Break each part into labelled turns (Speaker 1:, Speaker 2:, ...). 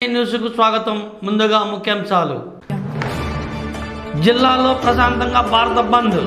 Speaker 1: న్యూస్కు స్వాగతం ముందుగా ముఖ్యాంశాలు జిల్లాలో ప్రశాంతంగా భారత బంద్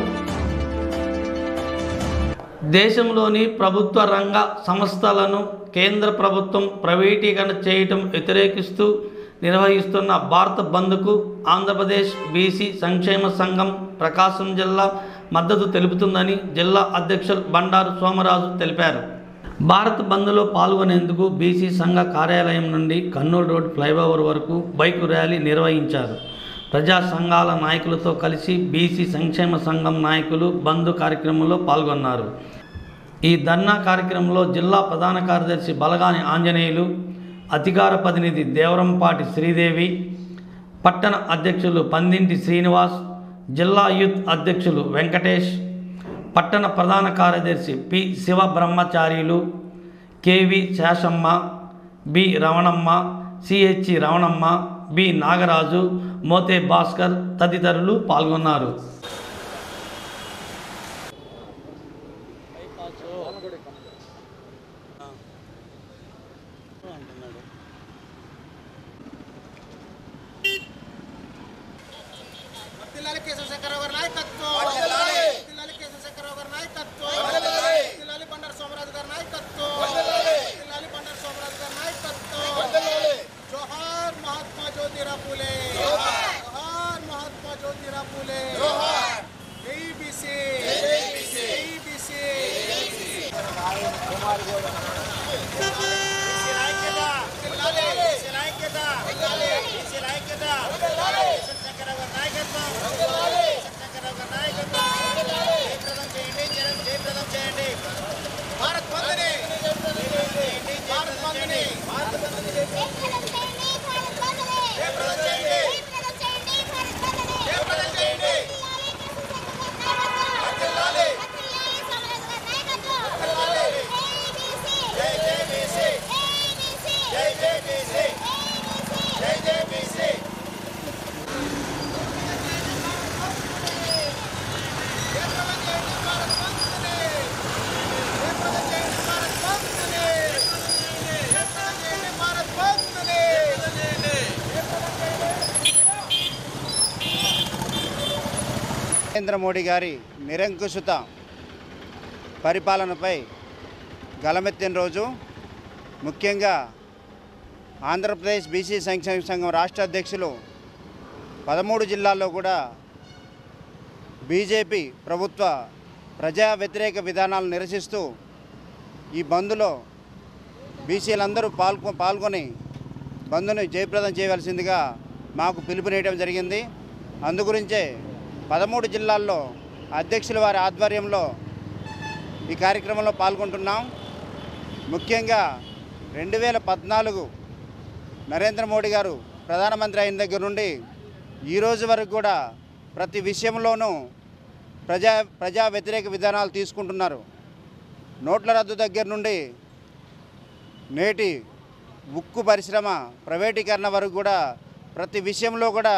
Speaker 1: దేశంలోని ప్రభుత్వ రంగ సంస్థలను కేంద్ర ప్రభుత్వం ప్రైవేటీకరణ చేయటం వ్యతిరేకిస్తూ నిర్వహిస్తున్న భారత బంద్కు ఆంధ్రప్రదేశ్ బీసీ సంక్షేమ సంఘం ప్రకాశం జిల్లా మద్దతు తెలుపుతుందని జిల్లా అధ్యక్షులు బండారు సోమరాజు తెలిపారు భారత్ బంద్లో పాల్గొనేందుకు బీసీ సంఘ కార్యాలయం నుండి కర్నూలు రోడ్ ఫ్లైఓవర్ వరకు బైక్ ర్యాలీ నిర్వహించారు ప్రజా సంఘాల నాయకులతో కలిసి బీసీ సంక్షేమ సంఘం నాయకులు బంద్ కార్యక్రమంలో పాల్గొన్నారు ఈ ధర్నా కార్యక్రమంలో జిల్లా ప్రధాన కార్యదర్శి బలగాని ఆంజనేయులు అధికార ప్రతినిధి దేవరంపాటి శ్రీదేవి పట్టణ అధ్యక్షులు పందింటి శ్రీనివాస్ జిల్లా యూత్ అధ్యక్షులు వెంకటేష్ పట్టణ ప్రధాన కార్యదర్శి P Siva Brahmacharyulu KV Seshamma B Ramanamma CH Ramanamma B Nagaraju Mothe Bhaskar తదితరులు పాల్గొన్నారు
Speaker 2: వర్ధిల్లాలి కేశవశంకరరావు గారి నాయకత్వం వర్ధిల్లాలి కేశవశంకరరావు గారి నాయకత్వం వర్ధిల్లాలి బండారు సోమరాజు గారి నాయకత్వం వర్ధిల్లాలి బండారు సోమరాజు గారి నాయకత్వం జోహార్ మహాత్మా జ్యోతిరావు పూలే జోహార్ మహాత్మా జ్యోతిరావు పూలే జై బీసీ జై బీసీ భారత్ బంద్ని భారత్ బంద్ని భారత్ బంద్ని జయప్రదం చేయండి జయప్రదం చేయండి వర్ధిల్లాలి జై జై బీసీ జై జై బీసీ జై జై బీసీ నరేంద్ర మోడీ గారి నిరంకుశత పరిపాలనపై గలమెత్తిన రోజు ముఖ్యంగా ఆంధ్రప్రదేశ్ బీసీ సంక్షేమ సంఘం రాష్ట్ర అధ్యక్షులు పదమూడు జిల్లాల్లో కూడా బీజేపీ ప్రభుత్వ ప్రజా వ్యతిరేక విధానాలను నిరసిస్తూ ఈ బంద్లో బీసీలందరూ పాల్గొ పాల్గొని బంద్ను జయప్రదం చేయవలసిందిగా మాకు పిలుపునేయడం జరిగింది అందుగురించే పదమూడు జిల్లాల్లో అధ్యక్షుల వారి ఆధ్వర్యంలో ఈ కార్యక్రమంలో పాల్గొంటున్నాం ముఖ్యంగా రెండు వేల పద్నాలుగు నరేంద్ర మోడీ గారు ప్రధానమంత్రి అయిన దగ్గర నుండి ఈ రోజు వరకు కూడా ప్రతి విషయంలోనూ ప్రజా ప్రజా వ్యతిరేక విధానాలు తీసుకుంటున్నారు నోట్ల రద్దు దగ్గర నుండి నేటి ఉక్కు పరిశ్రమ ప్రైవేటీకరణ వరకు కూడా ప్రతి విషయంలో కూడా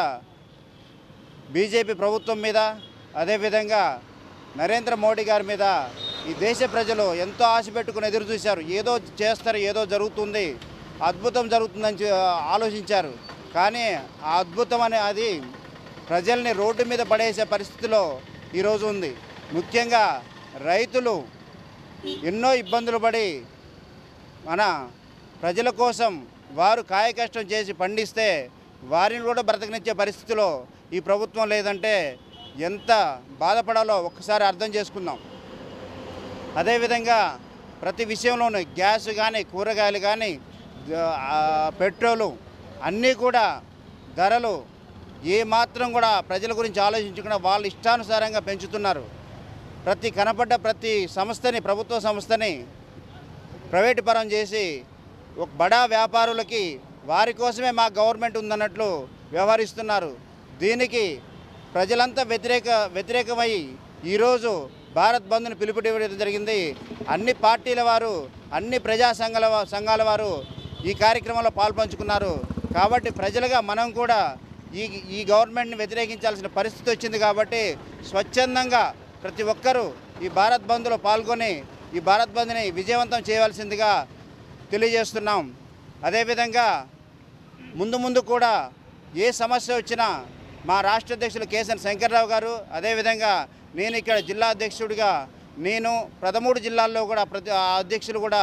Speaker 2: బీజేపీ ప్రభుత్వం మీద అదేవిధంగా నరేంద్ర మోడీ గారి మీద ఈ దేశ ప్రజలు ఎంతో ఆశ పెట్టుకుని ఎదురు చూశారు ఏదో చేస్తారు ఏదో జరుగుతుంది అద్భుతం జరుగుతుందని చే- ఆలోచించారు కానీ ఆ అద్భుతం అనే అది ప్రజల్ని రోడ్డు మీద పడేసే పరిస్థితిలో ఈరోజు ఉంది ముఖ్యంగా రైతులు ఎన్నో ఇబ్బందులు పడి మన ప్రజల కోసం వారు కాయకష్టం చేసి పండిస్తే వారిని కూడా బ్రతకనిచ్చే పరిస్థితిలో ఈ ప్రభుత్వం లేదంటే ఎంత బాధపడాలో ఒక్కసారి అర్థం చేసుకుందాం అదేవిధంగా ప్రతి విషయంలోనూ గ్యాస్ కానీ కూరగాయలు కానీ ఆ, పెట్రోలు అన్నీ కూడా ధరలు ఏ మాత్రం కూడా ప్రజల గురించి ఆలోచించకుండా వాళ్ళు ఇష్టానుసారంగా పెంచుతున్నారు ప్రతి కనపడ్డ ప్రతి సంస్థని ప్రభుత్వ సంస్థని ప్రైవేటు పరం చేసి ఒక బడా వ్యాపారులకి వారి కోసమే మా గవర్నమెంట్ ఉందన్నట్లు వ్యవహరిస్తున్నారు దీనికి ప్రజలంతా వ్యతిరేక వ్యతిరేకమై ఈరోజు భారత్ బంద్ను పిలుపునివ్వడం జరిగింది అన్ని పార్టీల వారు అన్ని ప్రజా సంఘాల వా- సంఘాల వారు ఈ కార్యక్రమంలో పాల్పంచుకున్నారు కాబట్టి ప్రజలుగా మనం కూడా ఈ ఈ గవర్నమెంట్ని వ్యతిరేకించాల్సిన పరిస్థితి వచ్చింది కాబట్టి స్వచ్ఛందంగా ప్రతి ఒక్కరూ ఈ భారత్ బంద్లో పాల్గొని ఈ భారత్ బంద్ని విజయవంతం చేయవలసిందిగా తెలియజేస్తున్నాం అదేవిధంగా ముందు ముందు కూడా ఏ సమస్య వచ్చినా మా రాష్ట్ర అధ్యక్షులు కేసన్ శంకర్రావు గారు అదేవిధంగా నేను ఇక్కడ జిల్లా అధ్యక్షుడిగా నేను ప్రథమూడు జిల్లాల్లో కూడా ప్రతి ఆ అధ్యక్షులు కూడా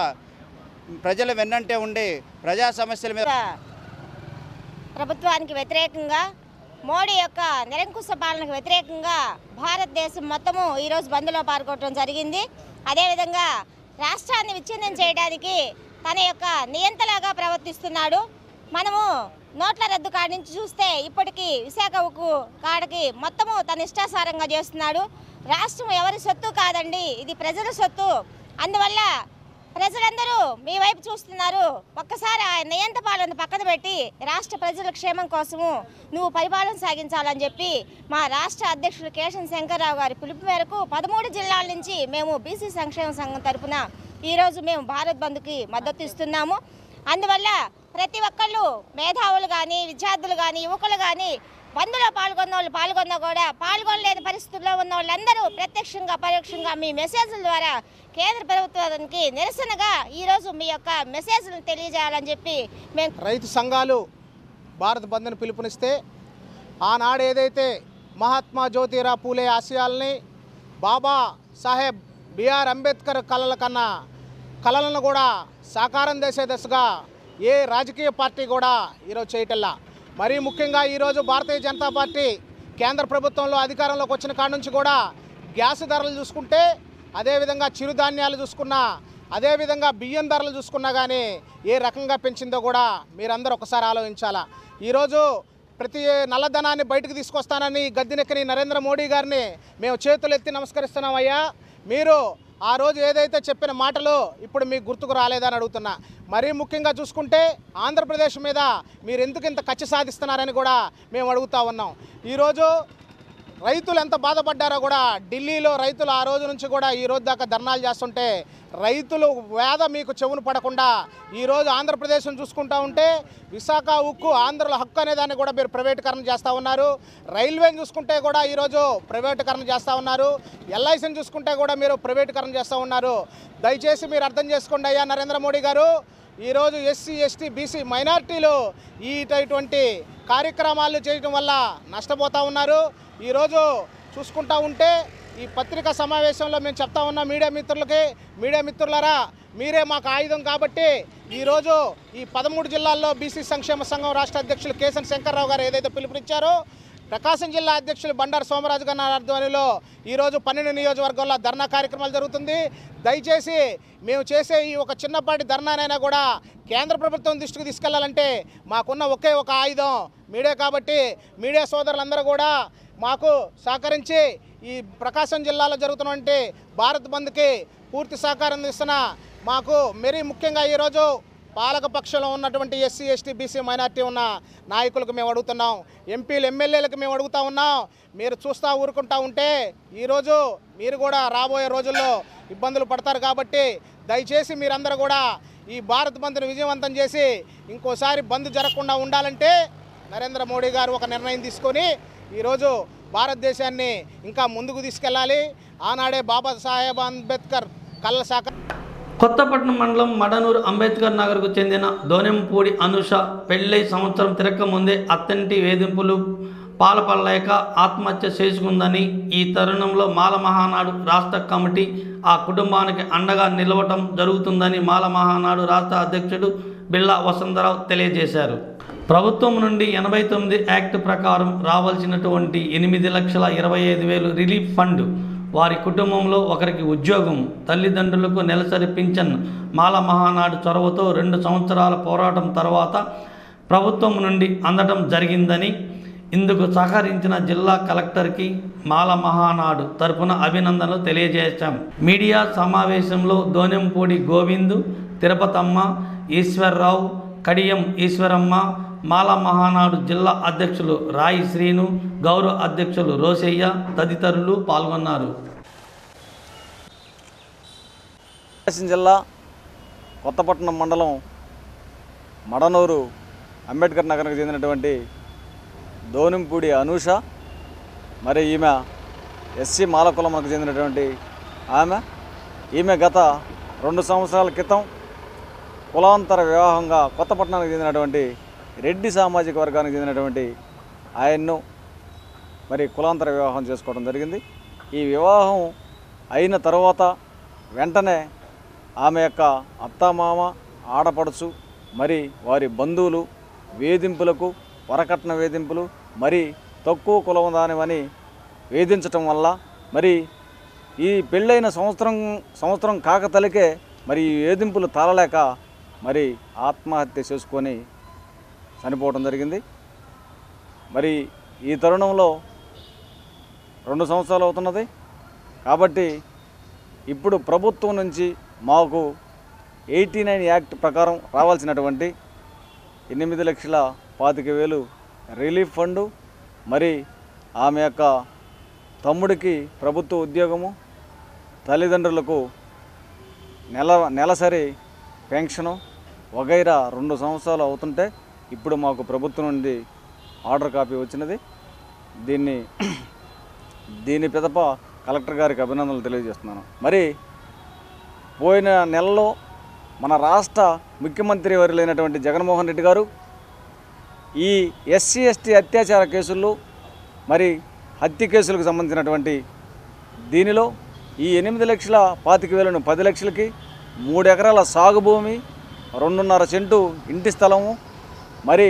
Speaker 2: ప్రజల వెన్నంటే ఉండి ప్రజా సమస్యల మీద
Speaker 3: ప్రభుత్వానికి వ్యతిరేకంగా మోడీ యొక్క నిరంకుశ పాలనకు వ్యతిరేకంగా భారతదేశం మొత్తము ఈరోజు బంద్లో పాల్గొనడం జరిగింది అదేవిధంగా రాష్ట్రాన్ని విచ్ఛిన్నం చేయడానికి తన యొక్క నియంతలాగా ప్రవర్తిస్తున్నాడు మనము నోట్ల రద్దు కాడి నుంచి చూస్తే ఇప్పటికీ విశాఖ ఉక్కు కాడకి మొత్తము తన ఇష్టాసారంగా చేస్తున్నాడు రాష్ట్రం ఎవరి సొత్తు కాదండి ఇది ప్రజల సొత్తు అందువల్ల ప్రజలందరూ మీ వైపు చూస్తున్నారు ఒక్కసారి ఆ నియంత పాలన పక్కన పెట్టి రాష్ట్ర ప్రజల క్షేమం కోసము నువ్వు పరిపాలన సాగించాలని చెప్పి మా రాష్ట్ర అధ్యక్షుడు కేశం శంకర్రావు గారి పిలుపు మేరకు పదమూడు జిల్లాల నుంచి మేము బీసీ సంక్షేమ సంఘం తరపున ఈరోజు మేము భారత్ బంద్కి మద్దతు ఇస్తున్నాము అందువల్ల ప్రతి ఒక్కళ్ళు మేధావులు కానీ విద్యార్థులు కానీ యువకులు కానీ బంద్లో పాల్గొన్న వాళ్ళు పాల్గొన్నా కూడా పాల్గొనలేని పరిస్థితుల్లో ఉన్న వాళ్ళందరూ ప్రత్యక్షంగా పరోక్షంగా మీ మెసేజ్ల ద్వారా కేంద్ర ప్రభుత్వానికి నిరసనగా ఈరోజు మీ యొక్క మెసేజ్లను తెలియజేయాలని చెప్పి మేము
Speaker 4: రైతు సంఘాలు భారత్ బంద్ను పిలుపునిస్తే ఆనాడు ఏదైతే మహాత్మా జ్యోతిరా పూలే ఆశయాల్ని బాబా సాహెబ్ బిఆర్ అంబేద్కర్ కళల కన్నా కళలను కూడా సాకారం చేసే దశగా ఏ రాజకీయ పార్టీ కూడా ఈరోజు చేయటల్లా మరీ ముఖ్యంగా ఈరోజు భారతీయ జనతా పార్టీ కేంద్ర ప్రభుత్వంలో అధికారంలోకి వచ్చిన కాడ నుంచి కూడా గ్యాస్ ధరలు చూసుకుంటే అదేవిధంగా చిరుధాన్యాలు చూసుకున్నా అదేవిధంగా బియ్యం ధరలు చూసుకున్నా కానీ ఏ రకంగా పెంచిందో కూడా మీరందరూ ఒకసారి ఆలోచించాలా ఈరోజు ప్రతి నల్లధనాన్ని బయటకు తీసుకొస్తానని గద్దెనెక్కని నరేంద్ర మోడీ గారిని మేము చేతులు ఎత్తి నమస్కరిస్తున్నాం అయ్యా మీరు ఆ రోజు ఏదైతే చెప్పిన మాటలు ఇప్పుడు మీకు గుర్తుకు రాలేదని అడుగుతున్నా మరీ ముఖ్యంగా చూసుకుంటే ఆంధ్రప్రదేశ్ మీద మీరు ఎందుకు ఇంత కక్ష సాధిస్తున్నారని కూడా మేము అడుగుతా ఉన్నాం ఈరోజు రైతులు ఎంత బాధపడ్డారో కూడా ఢిల్లీలో రైతులు ఆ రోజు నుంచి కూడా ఈ రోజు దాకా ధర్నాలు చేస్తుంటే రైతులు వేద మీకు చెవును పడకుండా ఈరోజు ఆంధ్రప్రదేశ్ను చూసుకుంటా ఉంటే విశాఖ ఉక్కు ఆంధ్రుల హక్కు అనే దాన్ని కూడా మీరు ప్రైవేటీకరణ చేస్తూ ఉన్నారు రైల్వేని చూసుకుంటే కూడా ఈరోజు ప్రైవేటీకరణ చేస్తూ ఉన్నారు ఎల్ఐసిని చూసుకుంటే కూడా మీరు ప్రైవేటీకరణ చేస్తూ ఉన్నారు దయచేసి మీరు అర్థం చేసుకోండి అయ్యా నరేంద్ర మోడీ గారు ఈరోజు ఎస్సీ ఎస్టీ బీసీ మైనార్టీలు ఇటువంటి కార్యక్రమాలు చేయడం వల్ల నష్టపోతూ ఉన్నారు ఈరోజు చూసుకుంటా ఉంటే ఈ పత్రికా సమావేశంలో మేము చెప్తా ఉన్న మీడియా మిత్రులకి మీడియా మిత్రులారా మీరే మాకు ఆయుధం కాబట్టి ఈరోజు ఈ పదమూడు జిల్లాల్లో బీసీ సంక్షేమ సంఘం రాష్ట్ర అధ్యక్షులు కేసన్ శంకర్రావు గారు ఏదైతే పిలుపునిచ్చారో ప్రకాశం జిల్లా అధ్యక్షులు బండారు సోమరాజు గారి ఆధ్వర్యంలో ఈరోజు పన్నెండు నియోజకవర్గాల్లో ధర్నా కార్యక్రమాలు జరుగుతుంది దయచేసి మేము చేసే ఈ ఒక చిన్నపాటి ధర్నానైనా కూడా కేంద్ర ప్రభుత్వం దృష్టికి తీసుకెళ్లాలంటే మాకున్న ఒకే ఒక ఆయుధం మీడియా కాబట్టి మీడియా సోదరులందరూ కూడా మాకు సహకరించి ఈ ప్రకాశం జిల్లాలో జరుగుతున్నటువంటి భారత్ బంద్కి పూర్తి సహకారం ఇస్తున్న మాకు మరీ ముఖ్యంగా ఈరోజు పాలక పక్షంలో ఉన్నటువంటి ఎస్సీ ఎస్టీ బీసీ మైనార్టీ ఉన్న నాయకులకు మేము అడుగుతున్నాం ఎంపీలు ఎమ్మెల్యేలకు మేము అడుగుతా ఉన్నాం మీరు చూస్తూ ఊరుకుంటా ఉంటే ఈరోజు మీరు కూడా రాబోయే రోజుల్లో ఇబ్బందులు పడతారు కాబట్టి దయచేసి మీరందరూ కూడా ఈ భారత్ బంద్ను విజయవంతం చేసి ఇంకోసారి బంద్ జరగకుండా ఉండాలంటే నరేంద్ర మోడీ గారు ఒక నిర్ణయం తీసుకొని ఈరోజు భారతదేశాన్ని ఇంకా ముందుకు తీసుకెళ్ళాలి ఆనాడే బాబా సాహెబ్ అంబేద్కర్ కళ్ళ శాఖ
Speaker 1: కొత్తపట్నం మండలం మడనూరు అంబేద్కర్ నగర్కు చెందిన దోనెంపూడి అనుష పెళ్ళై సంవత్సరం తిరక్క ముందే అత్తంటి వేధింపులు పాలపడలేక ఆత్మహత్య చేసుకుందని ఈ తరుణంలో మాల మహానాడు రాష్ట్ర కమిటీ ఆ కుటుంబానికి అండగా నిలవటం జరుగుతుందని మాల మహానాడు రాష్ట్ర అధ్యక్షుడు బిళ్ళా వసంతరావు తెలియజేశారు ప్రభుత్వం నుండి ఎనభై తొమ్మిది యాక్ట్ ప్రకారం రావాల్సినటువంటి ఎనిమిది లక్షల ఇరవై ఐదు వేలు రిలీఫ్ ఫండ్ వారి కుటుంబంలో ఒకరికి ఉద్యోగం తల్లిదండ్రులకు నెలసరి పింఛన్ మాల మహానాడు చొరవతో రెండు సంవత్సరాల పోరాటం తర్వాత ప్రభుత్వం నుండి అందడం జరిగిందని ఇందుకు సహకరించిన జిల్లా కలెక్టర్కి మాల మహానాడు తరపున అభినందనలు తెలియజేశాం మీడియా సమావేశంలో దోనెంపూడి గోవిందు తిరుపతమ్మ ఈశ్వర్రావు కడియం ఈశ్వరమ్మ మాల మహానాడు జిల్లా అధ్యక్షులు రాయి శ్రీను గౌరవ అధ్యక్షులు రోసయ్య తదితరులు పాల్గొన్నారు
Speaker 5: ప్రకాశం జిల్లా కొత్తపట్నం మండలం మడనూరు అంబేద్కర్ నగర్కి చెందినటువంటి దోనింపూడి అనూష మరి ఈమె ఎస్సీ మాలకులములకు చెందినటువంటి ఆమె ఈమె గత రెండు సంవత్సరాల క్రితం కులాంతర వివాహంగా కొత్తపట్నానికి చెందినటువంటి రెడ్డి సామాజిక వర్గానికి చెందినటువంటి ఆయన్ను మరి కులాంతర వివాహం చేసుకోవడం జరిగింది ఈ వివాహం అయిన తర్వాత వెంటనే ఆమె యొక్క అత్తమామ ఆడపడుచు మరి వారి బంధువులు వేధింపులకు వరకట్న వేధింపులు మరి తక్కువ కులం దానివని వేధించటం వల్ల మరి ఈ పెళ్ళైన సంవత్సరం సంవత్సరం కాకతలికే మరి ఈ వేధింపులు తాళలేక మరి ఆత్మహత్య చేసుకొని చనిపోవడం జరిగింది మరి ఈ తరుణంలో రెండు సంవత్సరాలు అవుతున్నది కాబట్టి ఇప్పుడు ప్రభుత్వం నుంచి మాకు ఎయిటీ నైన్ యాక్ట్ ప్రకారం రావాల్సినటువంటి ఎనిమిది లక్షల పాతిక వేలు రిలీఫ్ ఫండు మరి ఆమె యొక్క తమ్ముడికి ప్రభుత్వ ఉద్యోగము తల్లిదండ్రులకు నెల నెలసరి పెన్షను వగైరా రెండు సంవత్సరాలు అవుతుంటే ఇప్పుడు మాకు ప్రభుత్వం నుండి ఆర్డర్ కాపీ వచ్చినది దీన్ని దీని పిదప కలెక్టర్ గారికి అభినందనలు తెలియజేస్తున్నాను మరి పోయిన నెలలో మన రాష్ట్ర ముఖ్యమంత్రి వర్యులైనటువంటి జగన్మోహన్ రెడ్డి గారు ఈ ఎస్సీ ఎస్టీ అత్యాచార కేసుల్లో మరి హత్య కేసులకు సంబంధించినటువంటి దీనిలో ఈ ఎనిమిది లక్షల పాతిక వేలను పది లక్షలకి మూడు ఎకరాల సాగు భూమి రెండున్నర సెంటు ఇంటి స్థలము మరి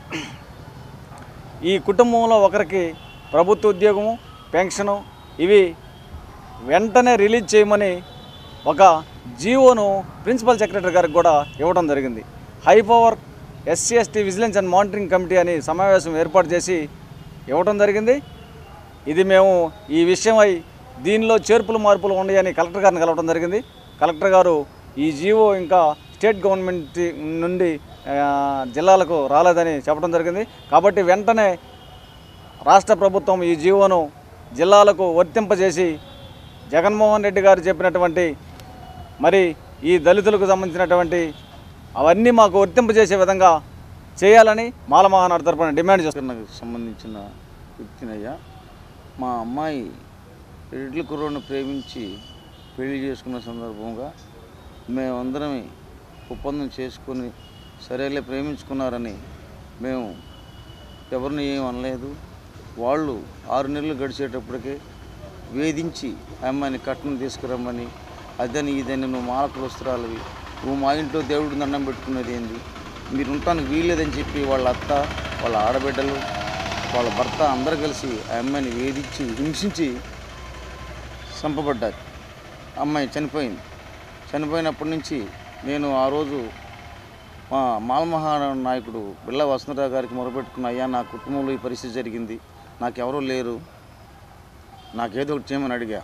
Speaker 5: ఈ కుటుంబంలో ఒకరికి ప్రభుత్వ ఉద్యోగము పెన్షను ఇవి వెంటనే రిలీజ్ చేయమని ఒక జీవోను ప్రిన్సిపల్ సెక్రటరీ గారికి కూడా ఇవ్వడం జరిగింది high power SC ST vigilance and monitoring committee అని సమావేశం ఏర్పాటు చేసి ఇవ్వడం జరిగింది ఇది మేము ఈ విషయమై దీనిలో చేర్పులు మార్పులు ఉన్నాయని కలెక్టర్ గారిని కలవడం జరిగింది కలెక్టర్ గారు ఈ జీవో ఇంకా స్టేట్ గవర్నమెంట్ నుండి ఆ, జిల్లాలకు రాలేదని చెప్పడం జరిగింది కాబట్టి వెంటనే రాష్ట్ర ప్రభుత్వం ఈ జీవోను జిల్లాలకు వర్తింపజేసి జగన్మోహన్ రెడ్డి గారు చెప్పినటువంటి మరి ఈ దళితులకు సంబంధించినటువంటి అవన్నీ మాకు వర్తింపజేసే విధంగా చేయాలని మాల మహానాడు తరపున డిమాండ్ చేస్తున్నాం
Speaker 6: నాకు సంబంధించిన వ్యక్తినయ్యా మా అమ్మాయి రెడ్ల కుర్రోని ప్రేమించి పెళ్లి చేసుకున్న సందర్భంగా మేమందరం ఒప్పందం చేసుకొని సరేలే ప్రేమించుకున్నారని మేము ఎవరిని ఏం అనలేదు వాళ్ళు ఆరు నెలలు గడిచేటప్పటికే వేధించి ఆ అమ్మాయిని కట్నం తీసుకురమ్మని అదని ఇదని నువ్వు మాలకు వస్త్రాలవి నువ్వు మా ఇంట్లో దేవుడు దండం పెట్టుకున్నది ఏంది మీరు ఉండటానికి వీల్లేదని చెప్పి వాళ్ళ అత్త వాళ్ళ ఆడబిడ్డలు వాళ్ళ భర్త అందరు కలిసి ఆ అమ్మాయిని వేధించి హింసించి చంపబడ్డారు అమ్మాయి చనిపోయింది చనిపోయినప్పటి నుంచి నేను ఆ రోజు మా మాలమహా నాయకుడు బిళ్ళ వసంతరావు గారికి మొరపెట్టుకున్న అయ్యా నా కుటుంబంలో ఈ పరిస్థితి జరిగింది నాకెవరూ లేరు నాకేదో ఒకటి చేయమని అడిగా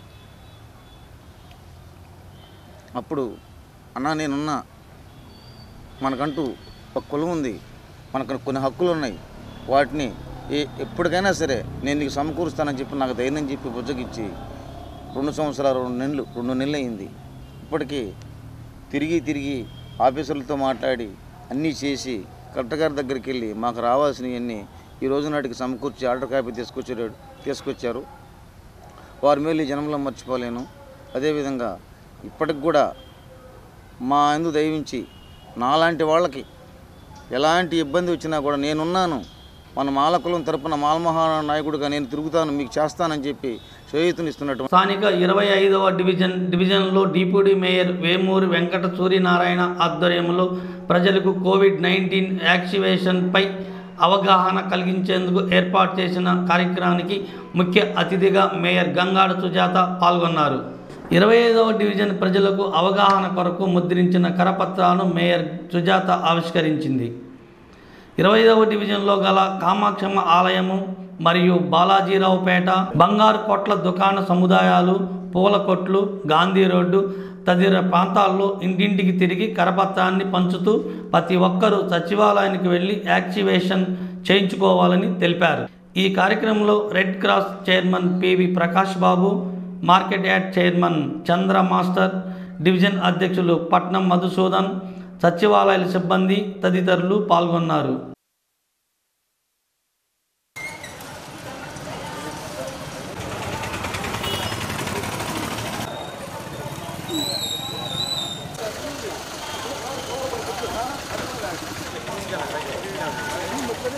Speaker 6: అప్పుడు అన్నా నేనున్నా మనకంటూ ఒక కులం ఉంది మనకు కొన్ని హక్కులు ఉన్నాయి వాటిని ఏ ఎప్పటికైనా సరే నేను నీకు సమకూరుస్తానని చెప్పి నాకు ధైర్యం చెప్పి బుజ్జగిచ్చి రెండు సంవత్సరాలు రెండు నెలలు రెండు నెలలు అయింది ఇప్పటికీ తిరిగి తిరిగి ఆఫీసర్లతో మాట్లాడి అన్నీ చేసి కలెక్టర్ గారి దగ్గరికి వెళ్ళి మాకు రావాల్సినవన్నీ ఈ రోజు నాటికి సమకూర్చి ఆర్డర్ కాపీ తీసుకొచ్చారు తీసుకొచ్చారు వారి మేలు ఈ జనంలో మర్చిపోలేను అదేవిధంగా ఇప్పటికి కూడా మా అందు దయవించి నాలాంటి వాళ్ళకి ఎలాంటి ఇబ్బంది వచ్చినా కూడా నేనున్నాను మన మాలకులం తరపున మాలమహా నాయకుడిగా నేను తిరుగుతాను మీకు చేస్తానని చెప్పి చేయూతనిస్తున్నట్టు
Speaker 1: స్థానిక ఇరవై ఐదవ డివిజన్ డివిజన్లో డిప్యూటీ మేయర్ వేమూరి వెంకట సూర్యనారాయణ ఆధ్వర్యంలో ప్రజలకు కోవిడ్ నైన్టీన్ యాక్టివేషన్పై అవగాహన కలిగించేందుకు ఏర్పాటు చేసిన కార్యక్రమానికి ముఖ్య అతిథిగా మేయర్ గంగాడ సుజాత పాల్గొన్నారు ఇరవై ఐదవ డివిజన్ ప్రజలకు అవగాహన కొరకు ముద్రించిన కరపత్రాలను మేయర్ సుజాత ఆవిష్కరించింది ఇరవై ఐదవ డివిజన్లో గల కామాక్షమ్మ ఆలయము మరియు బాలాజీరావుపేట బంగారు కొట్ల దుకాణ సముదాయాలు పూల కొట్లు గాంధీ రోడ్డు తదితర ప్రాంతాల్లో ఇంటింటికి తిరిగి కరపత్రాన్ని పంచుతూ ప్రతి ఒక్కరూ సచివాలయానికి వెళ్ళి యాక్టివేషన్ చేయించుకోవాలని తెలిపారు ఈ కార్యక్రమంలో red cross chairman PV Prakash Babu market yard chairman Chandra master division అధ్యక్షులు పట్నం మధుసూదన్ సచివాలయాల సిబ్బంది తదితరులు పాల్గొన్నారు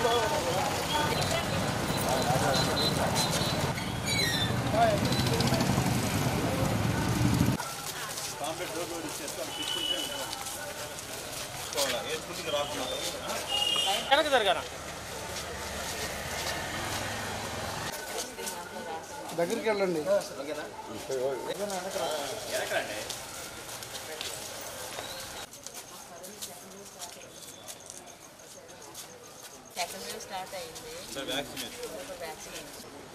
Speaker 4: దగ్గరికి వెళ్ళండి
Speaker 7: సెకండ్ వేవ్ స్టార్ట్ అయింది వ్యాక్సిన్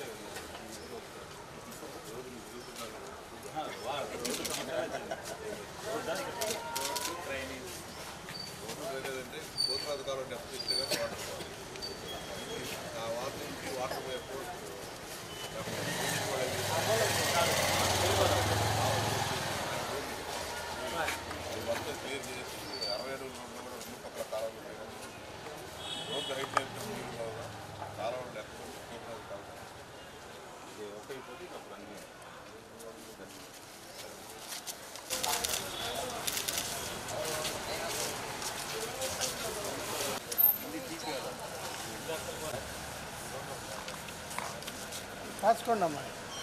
Speaker 4: రాసుకోండి అమ్మా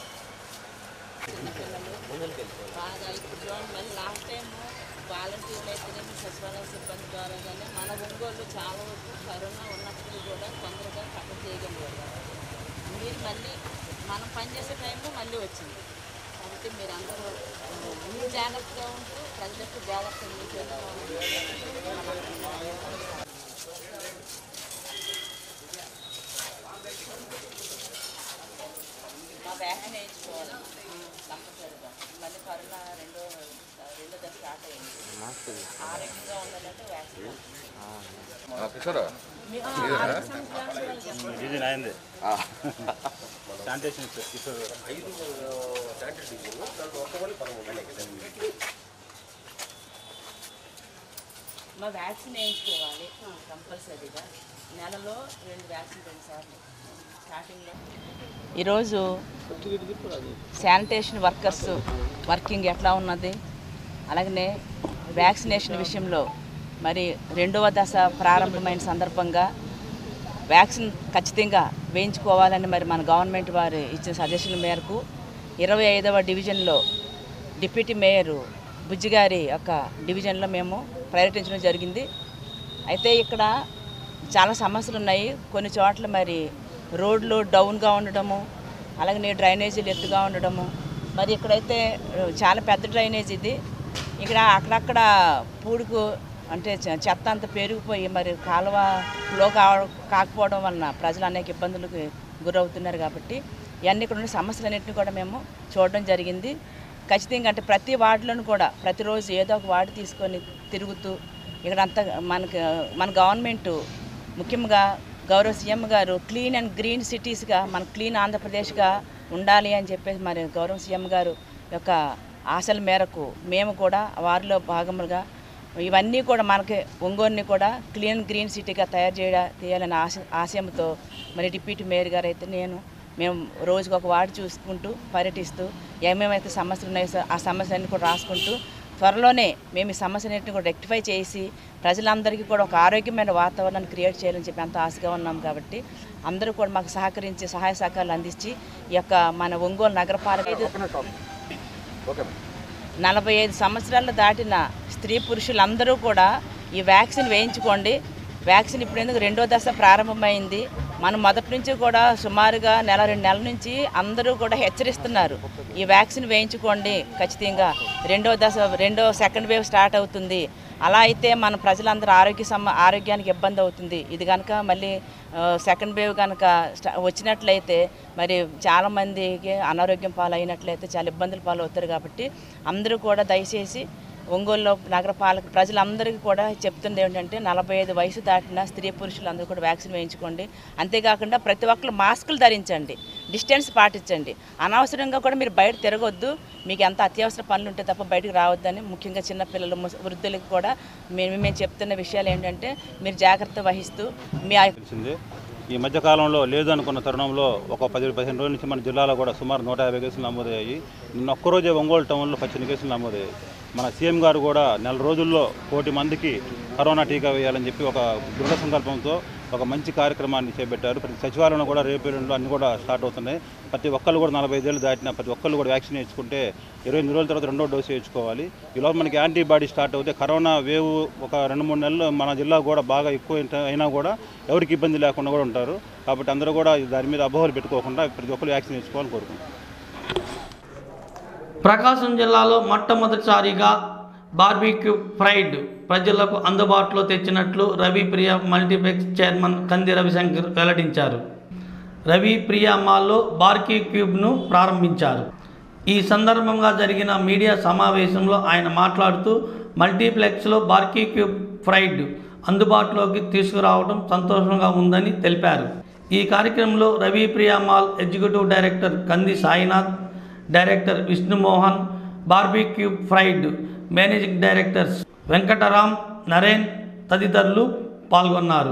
Speaker 7: బాగా ఇప్పుడు చూడండి మళ్ళీ లాస్ట్ టైం వాలంటీర్లు అయితేనేమి సచివాలయ సిబ్బంది ద్వారా కానీ మన ఒంగోలు చాలా వరకు కరోనా ఉన్నప్పుడు కూడా తొందరగా కట్టడి చేయగలిగారు మీరు మళ్ళీ మనం పనిచేసే టైంలో మళ్ళీ వచ్చింది కాబట్టి మీరు అందరూ మీరు జాగ్రత్తగా ఉంటూ ప్రజలకు జాగ్రత్త మీకు మా వ్యాక్సిన్ వేయించుకోవాలి కంపల్సరీగా మళ్ళీ కరోనా రెండో రెండో దశ స్టార్ట్ అయింది ఆరోగ్యంగా ఉండాలంటే వ్యాక్సిన్ మీ- ఆ, ఆరోగ్య సంరక్షణ వాళ్ళు చెప్పండి.
Speaker 8: ఇది నాయంది శానిటేషన్ కిషోర్
Speaker 7: మా వ్యాక్సిన్ వేయించుకోవాలి కంపల్సరీగా నెలలో రెండు వ్యాక్సిన్ రెండు సార్లు స్టార్టింగ్లో ఈరోజు శానిటేషన్ వర్కర్స్ వర్కింగ్ ఎట్లా ఉన్నది అలాగనే వ్యాక్సినేషన్ విషయంలో మరి రెండవ దశ ప్రారంభమైన సందర్భంగా వ్యాక్సిన్ ఖచ్చితంగా వేయించుకోవాలని మరి మన గవర్నమెంట్ వారు ఇచ్చిన సజెషన్ మేరకు ఇరవై ఐదవ డివిజన్లో డిప్యూటీ మేయర్ బుజ్జిగారి యొక్క డివిజన్లో మేము పర్యటించడం జరిగింది అయితే ఇక్కడ చాలా సమస్యలు ఉన్నాయి కొన్ని చోట్ల మరి రోడ్లు డౌన్గా ఉండడము అలాగే డ్రైనేజీలు ఎత్తుగా ఉండడము మరి ఇక్కడైతే ఆ, చాలా పెద్ద డ్రైనేజ్ ఇది ఇక్కడ అక్కడక్కడ పూడుకు అంటే చె- చెత్త అంతా పెరిగిపోయి మరి కాలువ ఫ్లో కా కాకపోవడం వలన ప్రజలు అనేక ఇబ్బందులకు గురవుతున్నారు కాబట్టి ఇవన్నీ ఇక్కడ ఉన్న సమస్యలన్నింటినీ కూడా మేము చూడడం జరిగింది ఖచ్చితంగా అంటే ప్రతి వార్డులను కూడా ప్రతిరోజు ఏదో ఒక వార్డు తీసుకొని తిరుగుతూ ఇక్కడంతా మనకు మన గవర్నమెంట్ ముఖ్యంగా గౌరవ సీఎం గారు క్లీన్ అండ్ గ్రీన్ సిటీస్గా మన క్లీన్ ఆంధ్రప్రదేశ్గా ఉండాలి అని చెప్పేసి మరి గౌరవ సీఎం గారు యొక్క ఆశల మేరకు మేము కూడా వారిలో భాగములుగా ఇవన్నీ కూడా మనకి ఒంగోలుని కూడా క్లీన్ గ్రీన్ సిటీగా తయారు చేయ చేయాలనే ఆశ ఆశయంతో మరి డిప్యూటీ మేయర్ గారు అయితే నేను మేము రోజుకు ఒక వార్డు చూసుకుంటూ పర్యటిస్తూ ఏమేమైతే సమస్యలు ఉన్నాయో స- ఆ సమస్యలన్నీ కూడా రాసుకుంటూ త్వరలోనే మేము ఈ సమస్యలన్నింటినీ కూడా రెక్టిఫై చేసి ప్రజలందరికీ కూడా ఒక ఆరోగ్యమైన వాతావరణాన్ని క్రియేట్ చేయాలని చెప్పి అంత ఆశగా ఉన్నాం కాబట్టి అందరూ కూడా మాకు సహకరించి సహాయ సహకారాలు అందించి ఈ యొక్క మన ఒంగోలు నగరపాలక నలభై ఐదు సంవత్సరాలు దాటిన స్త్రీ పురుషులందరూ కూడా ఈ వ్యాక్సిన్ వేయించుకోండి వ్యాక్సిన్ ఇప్పుడు ఎందుకు రెండో దశ ప్రారంభమైంది మనం మొదటి నుంచి కూడా సుమారుగా నెల రెండు నెలల నుంచి అందరూ కూడా హెచ్చరిస్తున్నారు ఈ వ్యాక్సిన్ వేయించుకోండి ఖచ్చితంగా రెండో దశ రెండో సెకండ్ వేవ్ స్టార్ట్ అవుతుంది అలా అయితే మన ప్రజలందరూ ఆరోగ్య సమ ఆరోగ్యానికి ఇబ్బంది అవుతుంది ఇది కనుక మళ్ళీ ఆ, సెకండ్ వేవ్ కనుక స్టా- వచ్చినట్లయితే మరి చాలామందికి అనారోగ్యం పాలైనట్లయితే చాలా ఇబ్బందులు పాలవుతారు కాబట్టి అందరూ కూడా దయచేసి ఒంగోలులో నగరపాలక ప్రజలందరికీ కూడా చెప్తుంది ఏంటంటే నలభై ఐదు వయసు దాటిన స్త్రీ పురుషులు అందరూ కూడా వ్యాక్సిన్ వేయించుకోండి అంతేకాకుండా ప్రతి ఒక్కరు మాస్కులు ధరించండి డిస్టెన్స్ పాటించండి అనవసరంగా కూడా మీరు బయట తిరగొద్దు మీకు ఎంత అత్యవసర పనులు ఉంటే తప్ప బయటకు రావద్దని ముఖ్యంగా చిన్నపిల్లలు ముస- వృద్ధులకు కూడా మేము మేము చెప్తున్న విషయాలు ఏంటంటే మీరు జాగ్రత్త వహిస్తూ మీ ఆ-
Speaker 8: తెలిసింది ఈ మధ్యకాలంలో లేదు అనుకున్న తరుణంలో ఒక పది పదిహేను రోజుల నుంచి మన జిల్లాలో కూడా సుమారు నూట యాభై కేసులు నమోదయ్యాయి నిన్న ఒక్కరోజే ఒంగోలు టౌన్లో పద్దెనిమిది కేసులు నమోదయ్యాయి మన సీఎం గారు కూడా నెల రోజుల్లో కోటి మందికి కరోనా టీకా వేయాలని చెప్పి ఒక దృఢ సంకల్పంతో ఒక మంచి కార్యక్రమాన్ని చేపట్టారు ప్రతి సచివాలయంలో కూడా రేపు ఎల్లుండిలో అన్ని కూడా స్టార్ట్ అవుతున్నాయి ప్రతి ఒక్కళ్ళు కూడా నలభై ఐదేళ్ళు దాటిన ప్రతి ఒక్కళ్ళు కూడా వ్యాక్సిన్ వేయించుకుంటే ఇరవై ఎనిమిది రోజుల తర్వాత రెండో డోసు వేయించుకోవాలి ఈలోపు మనకి యాంటీబాడీ స్టార్ట్ అవుతే కరోనా వేవ్ ఒక రెండు మూడు నెలలు మన జిల్లా కూడా బాగా ఎక్కువ అయిన- అయినా కూడా ఎవరికి ఇబ్బంది లేకుండా కూడా ఉంటారు కాబట్టి అందరూ కూడా దాని మీద అపోహలు పెట్టుకోకుండా ప్రతి ఒక్కరు వ్యాక్సిన్ వేసుకోవాలని కోరుకుంటున్నాం
Speaker 1: ప్రకాశం జిల్లాలో మొట్టమొదటిసారిగా బార్బీక్యూ ఫ్రైడ్ ప్రజలకు అందుబాటులో తెచ్చినట్లు రవి ప్రియ మల్టీప్లెక్స్ చైర్మన్ కంది రవిశంకర్ వెల్లడించారు రవి ప్రియ మాల్లో బార్బీ క్యూబ్ను ప్రారంభించారు ఈ సందర్భంగా జరిగిన మీడియా సమావేశంలో ఆయన మాట్లాడుతూ మల్టీప్లెక్స్లో బార్బీ క్యూబ్ ఫ్రైడ్ అందుబాటులోకి తీసుకురావడం సంతోషంగా ఉందని తెలిపారు ఈ కార్యక్రమంలో Ravi Priya mall executive director Kandi Sainath director Vishnumohan barbecue fried managing directors Venkataram Naren తదితరులు పాల్గొన్నారు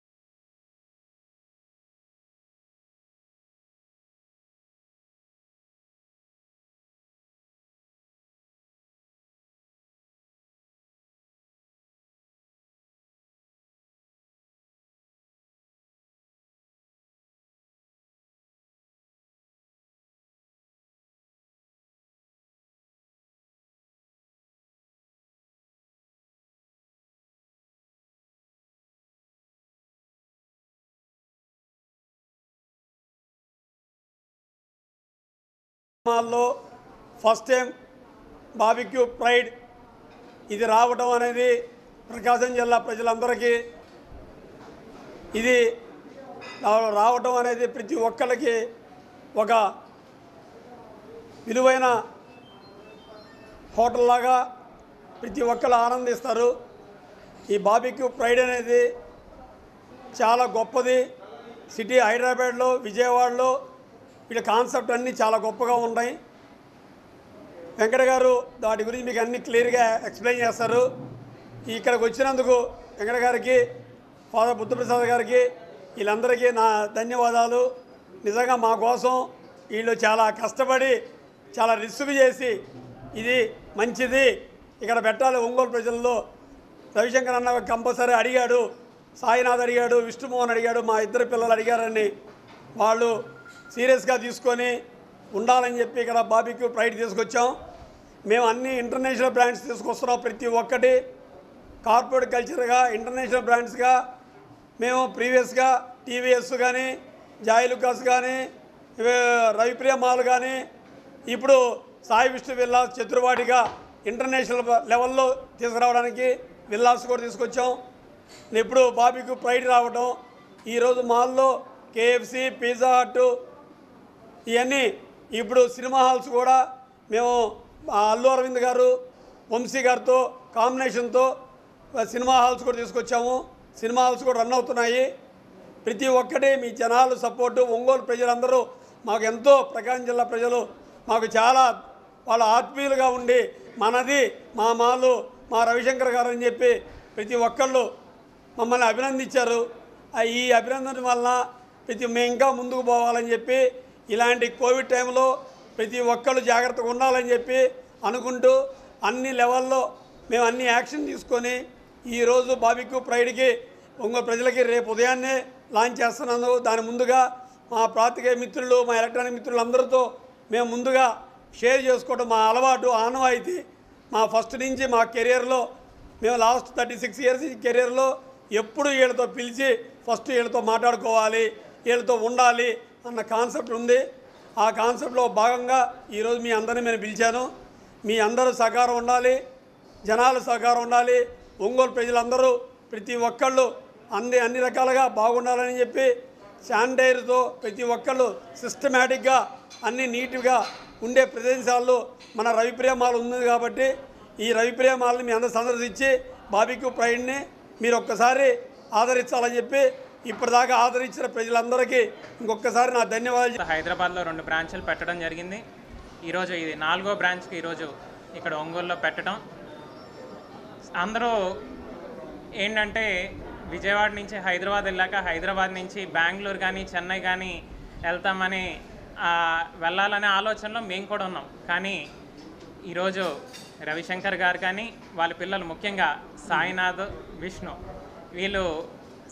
Speaker 9: మాల్లో ఫస్ట్ టైం బాబిక్యూ ప్రైడ్ ఇది రావటం అనేది ప్రకాశం జిల్లా ప్రజలందరికీ ఇది రా- రావటం అనేది ప్రతి ఒక్కరికి ఒక విలువైన హోటల్ లాగా ప్రతి ఒక్కరు ఆనందిస్తారు ఈ బాబిక్యూ ప్రైడ్ అనేది చాలా గొప్పది సిటీ హైదరాబాద్లో విజయవాడలో వీళ్ళ కాన్సెప్ట్ అన్నీ చాలా గొప్పగా ఉన్నాయి వెంకట గారు వాటి గురించి మీకు అన్ని క్లియర్గా ఎక్స్ప్లెయిన్ చేస్తారు ఇక్కడికి వచ్చినందుకు వెంకట గారికి ఫాదర్ బుద్ధప్రసాద్ గారికి వీళ్ళందరికీ నా ధన్యవాదాలు నిజంగా మా కోసం వీళ్ళు చాలా కష్టపడి చాలా రిస్క్ చేసి ఇది మంచిది ఇక్కడ పెట్టాలి ఒంగోలు ప్రజల్లో రవిశంకర్ అన్న కంపల్సరీ అడిగాడు సాయినాథ్ అడిగాడు విష్ణుమోహన్ అడిగాడు మా ఇద్దరు పిల్లలు అడిగారని వాళ్ళు సీరియస్గా తీసుకొని ఉండాలని చెప్పి ఇక్కడ బాబీక్యూ ప్రైడ్ తీసుకొచ్చాం మేము అన్ని ఇంటర్నేషనల్ బ్రాండ్స్ తీసుకొస్తున్నాం ప్రతి ఒక్కటి కార్పొరేట్ కల్చర్గా ఇంటర్నేషనల్ బ్రాండ్స్గా మేము ప్రీవియస్గా టీవీఎస్ కానీ జాయ్ లుకాస్ కానీ ఇవే రవిప్రియ మాల్ కానీ ఇప్పుడు సాయి విష్ణు విల్లాస్ చతుర్వాటిగా ఇంటర్నేషనల్ లెవెల్లో తీసుకురావడానికి విల్లాస్ కూడా తీసుకొచ్చాం ఇప్పుడు బాబీకు ప్రైడ్ రావడం ఈరోజు మాల్లో కేఎఫ్సి పిజ్జా హట్ ఇవన్నీ ఇప్పుడు సినిమా హాల్స్ కూడా మేము ఆ అల్లు అరవింద్ గారు వంశీ గారితో కాంబినేషన్తో సినిమా హాల్స్ కూడా తీసుకొచ్చాము సినిమా హాల్స్ కూడా రన్ అవుతున్నాయి ప్రతి ఒక్కటి మీ జనాలు సపోర్టు ఒంగోలు ప్రజలందరూ మాకు ఎంతో ప్రకాశం జిల్లా ప్రజలు మాకు చాలా వాళ్ళ ఆత్మీయులుగా ఉండి మనది మా మాలు మా రవిశంకర్ గారు అని చెప్పి ప్రతి ఒక్కళ్ళు మమ్మల్ని అభినందించారు ఆ ఈ అభినందన వలన ప్రతి మేము ఇంకా ముందుకు పోవాలని చెప్పి ఇలాంటి కోవిడ్ టైంలో ప్రతి ఒక్కళ్ళు జాగ్రత్తగా ఉండాలని చెప్పి అనుకుంటూ అన్ని లెవెల్లో మేము అన్ని యాక్షన్ తీసుకొని ఈరోజు బాబిక్యూ ప్రైడ్కి ఒంగోలు ప్రజలకి రేపు ఉదయాన్నే లాంచ్ చేస్తున్నాను దాని ముందుగా మా ప్రాతికేయ మిత్రులు మా ఎలక్ట్రానిక్ మిత్రులు అందరితో మేము ముందుగా షేర్ చేసుకోవడం మా అలవాటు ఆనవాయితీ మా ఫస్ట్ నుంచి మా కెరియర్లో మేము లాస్ట్ థర్టీ సిక్స్ ఇయర్స్ ఈ కెరియర్లో ఎప్పుడు వీళ్ళతో పిలిచి ఫస్ట్ వీళ్ళతో మాట్లాడుకోవాలి వీళ్ళతో ఉండాలి అన్న కాన్సెప్ట్ ఉంది ఆ కాన్సెప్ట్లో భాగంగా ఈరోజు మీ అందరిని నేను పిలిచాను మీ అందరూ సహకారం ఉండాలి జనాలు సహకారం ఉండాలి ఒంగోలు ప్రజలందరూ ప్రతి ఒక్కళ్ళు అన్ని అన్ని రకాలుగా బాగుండాలని చెప్పి శానిటైజర్తో ప్రతి ఒక్కళ్ళు సిస్టమేటిక్గా అన్ని నీట్గా ఉండే ప్రదేశాల్లో మన రవిప్రియ మాల్ ఉంది కాబట్టి ఈ రవిప్రియ మాల్ని మీ అందరూ సందర్శించి బాబిక్యూ ప్రైడ్ని మీరు ఒక్కసారి ఆదరించాలని చెప్పి ఇప్పటిదాకా ఆదరించిన ప్రజలందరికీ ఇంకొకసారి నా ధన్యవాదాలు
Speaker 10: హైదరాబాద్లో రెండు బ్రాంచ్లు పెట్టడం జరిగింది ఈరోజు ఇది నాలుగో బ్రాంచ్కి ఈరోజు ఇక్కడ ఒంగోలులో పెట్టడం అందరూ ఏంటంటే విజయవాడ నుంచి హైదరాబాద్ వెళ్ళాక హైదరాబాద్ నుంచి బెంగళూరు కానీ చెన్నై కానీ వెళ్తామని ఆ, వెళ్ళాలనే ఆలోచనలో మేము కూడా ఉన్నాం కానీ ఈరోజు రవిశంకర్ గారు కానీ వాళ్ళ పిల్లలు ముఖ్యంగా సాయినాథ్ విష్ణు వీళ్ళు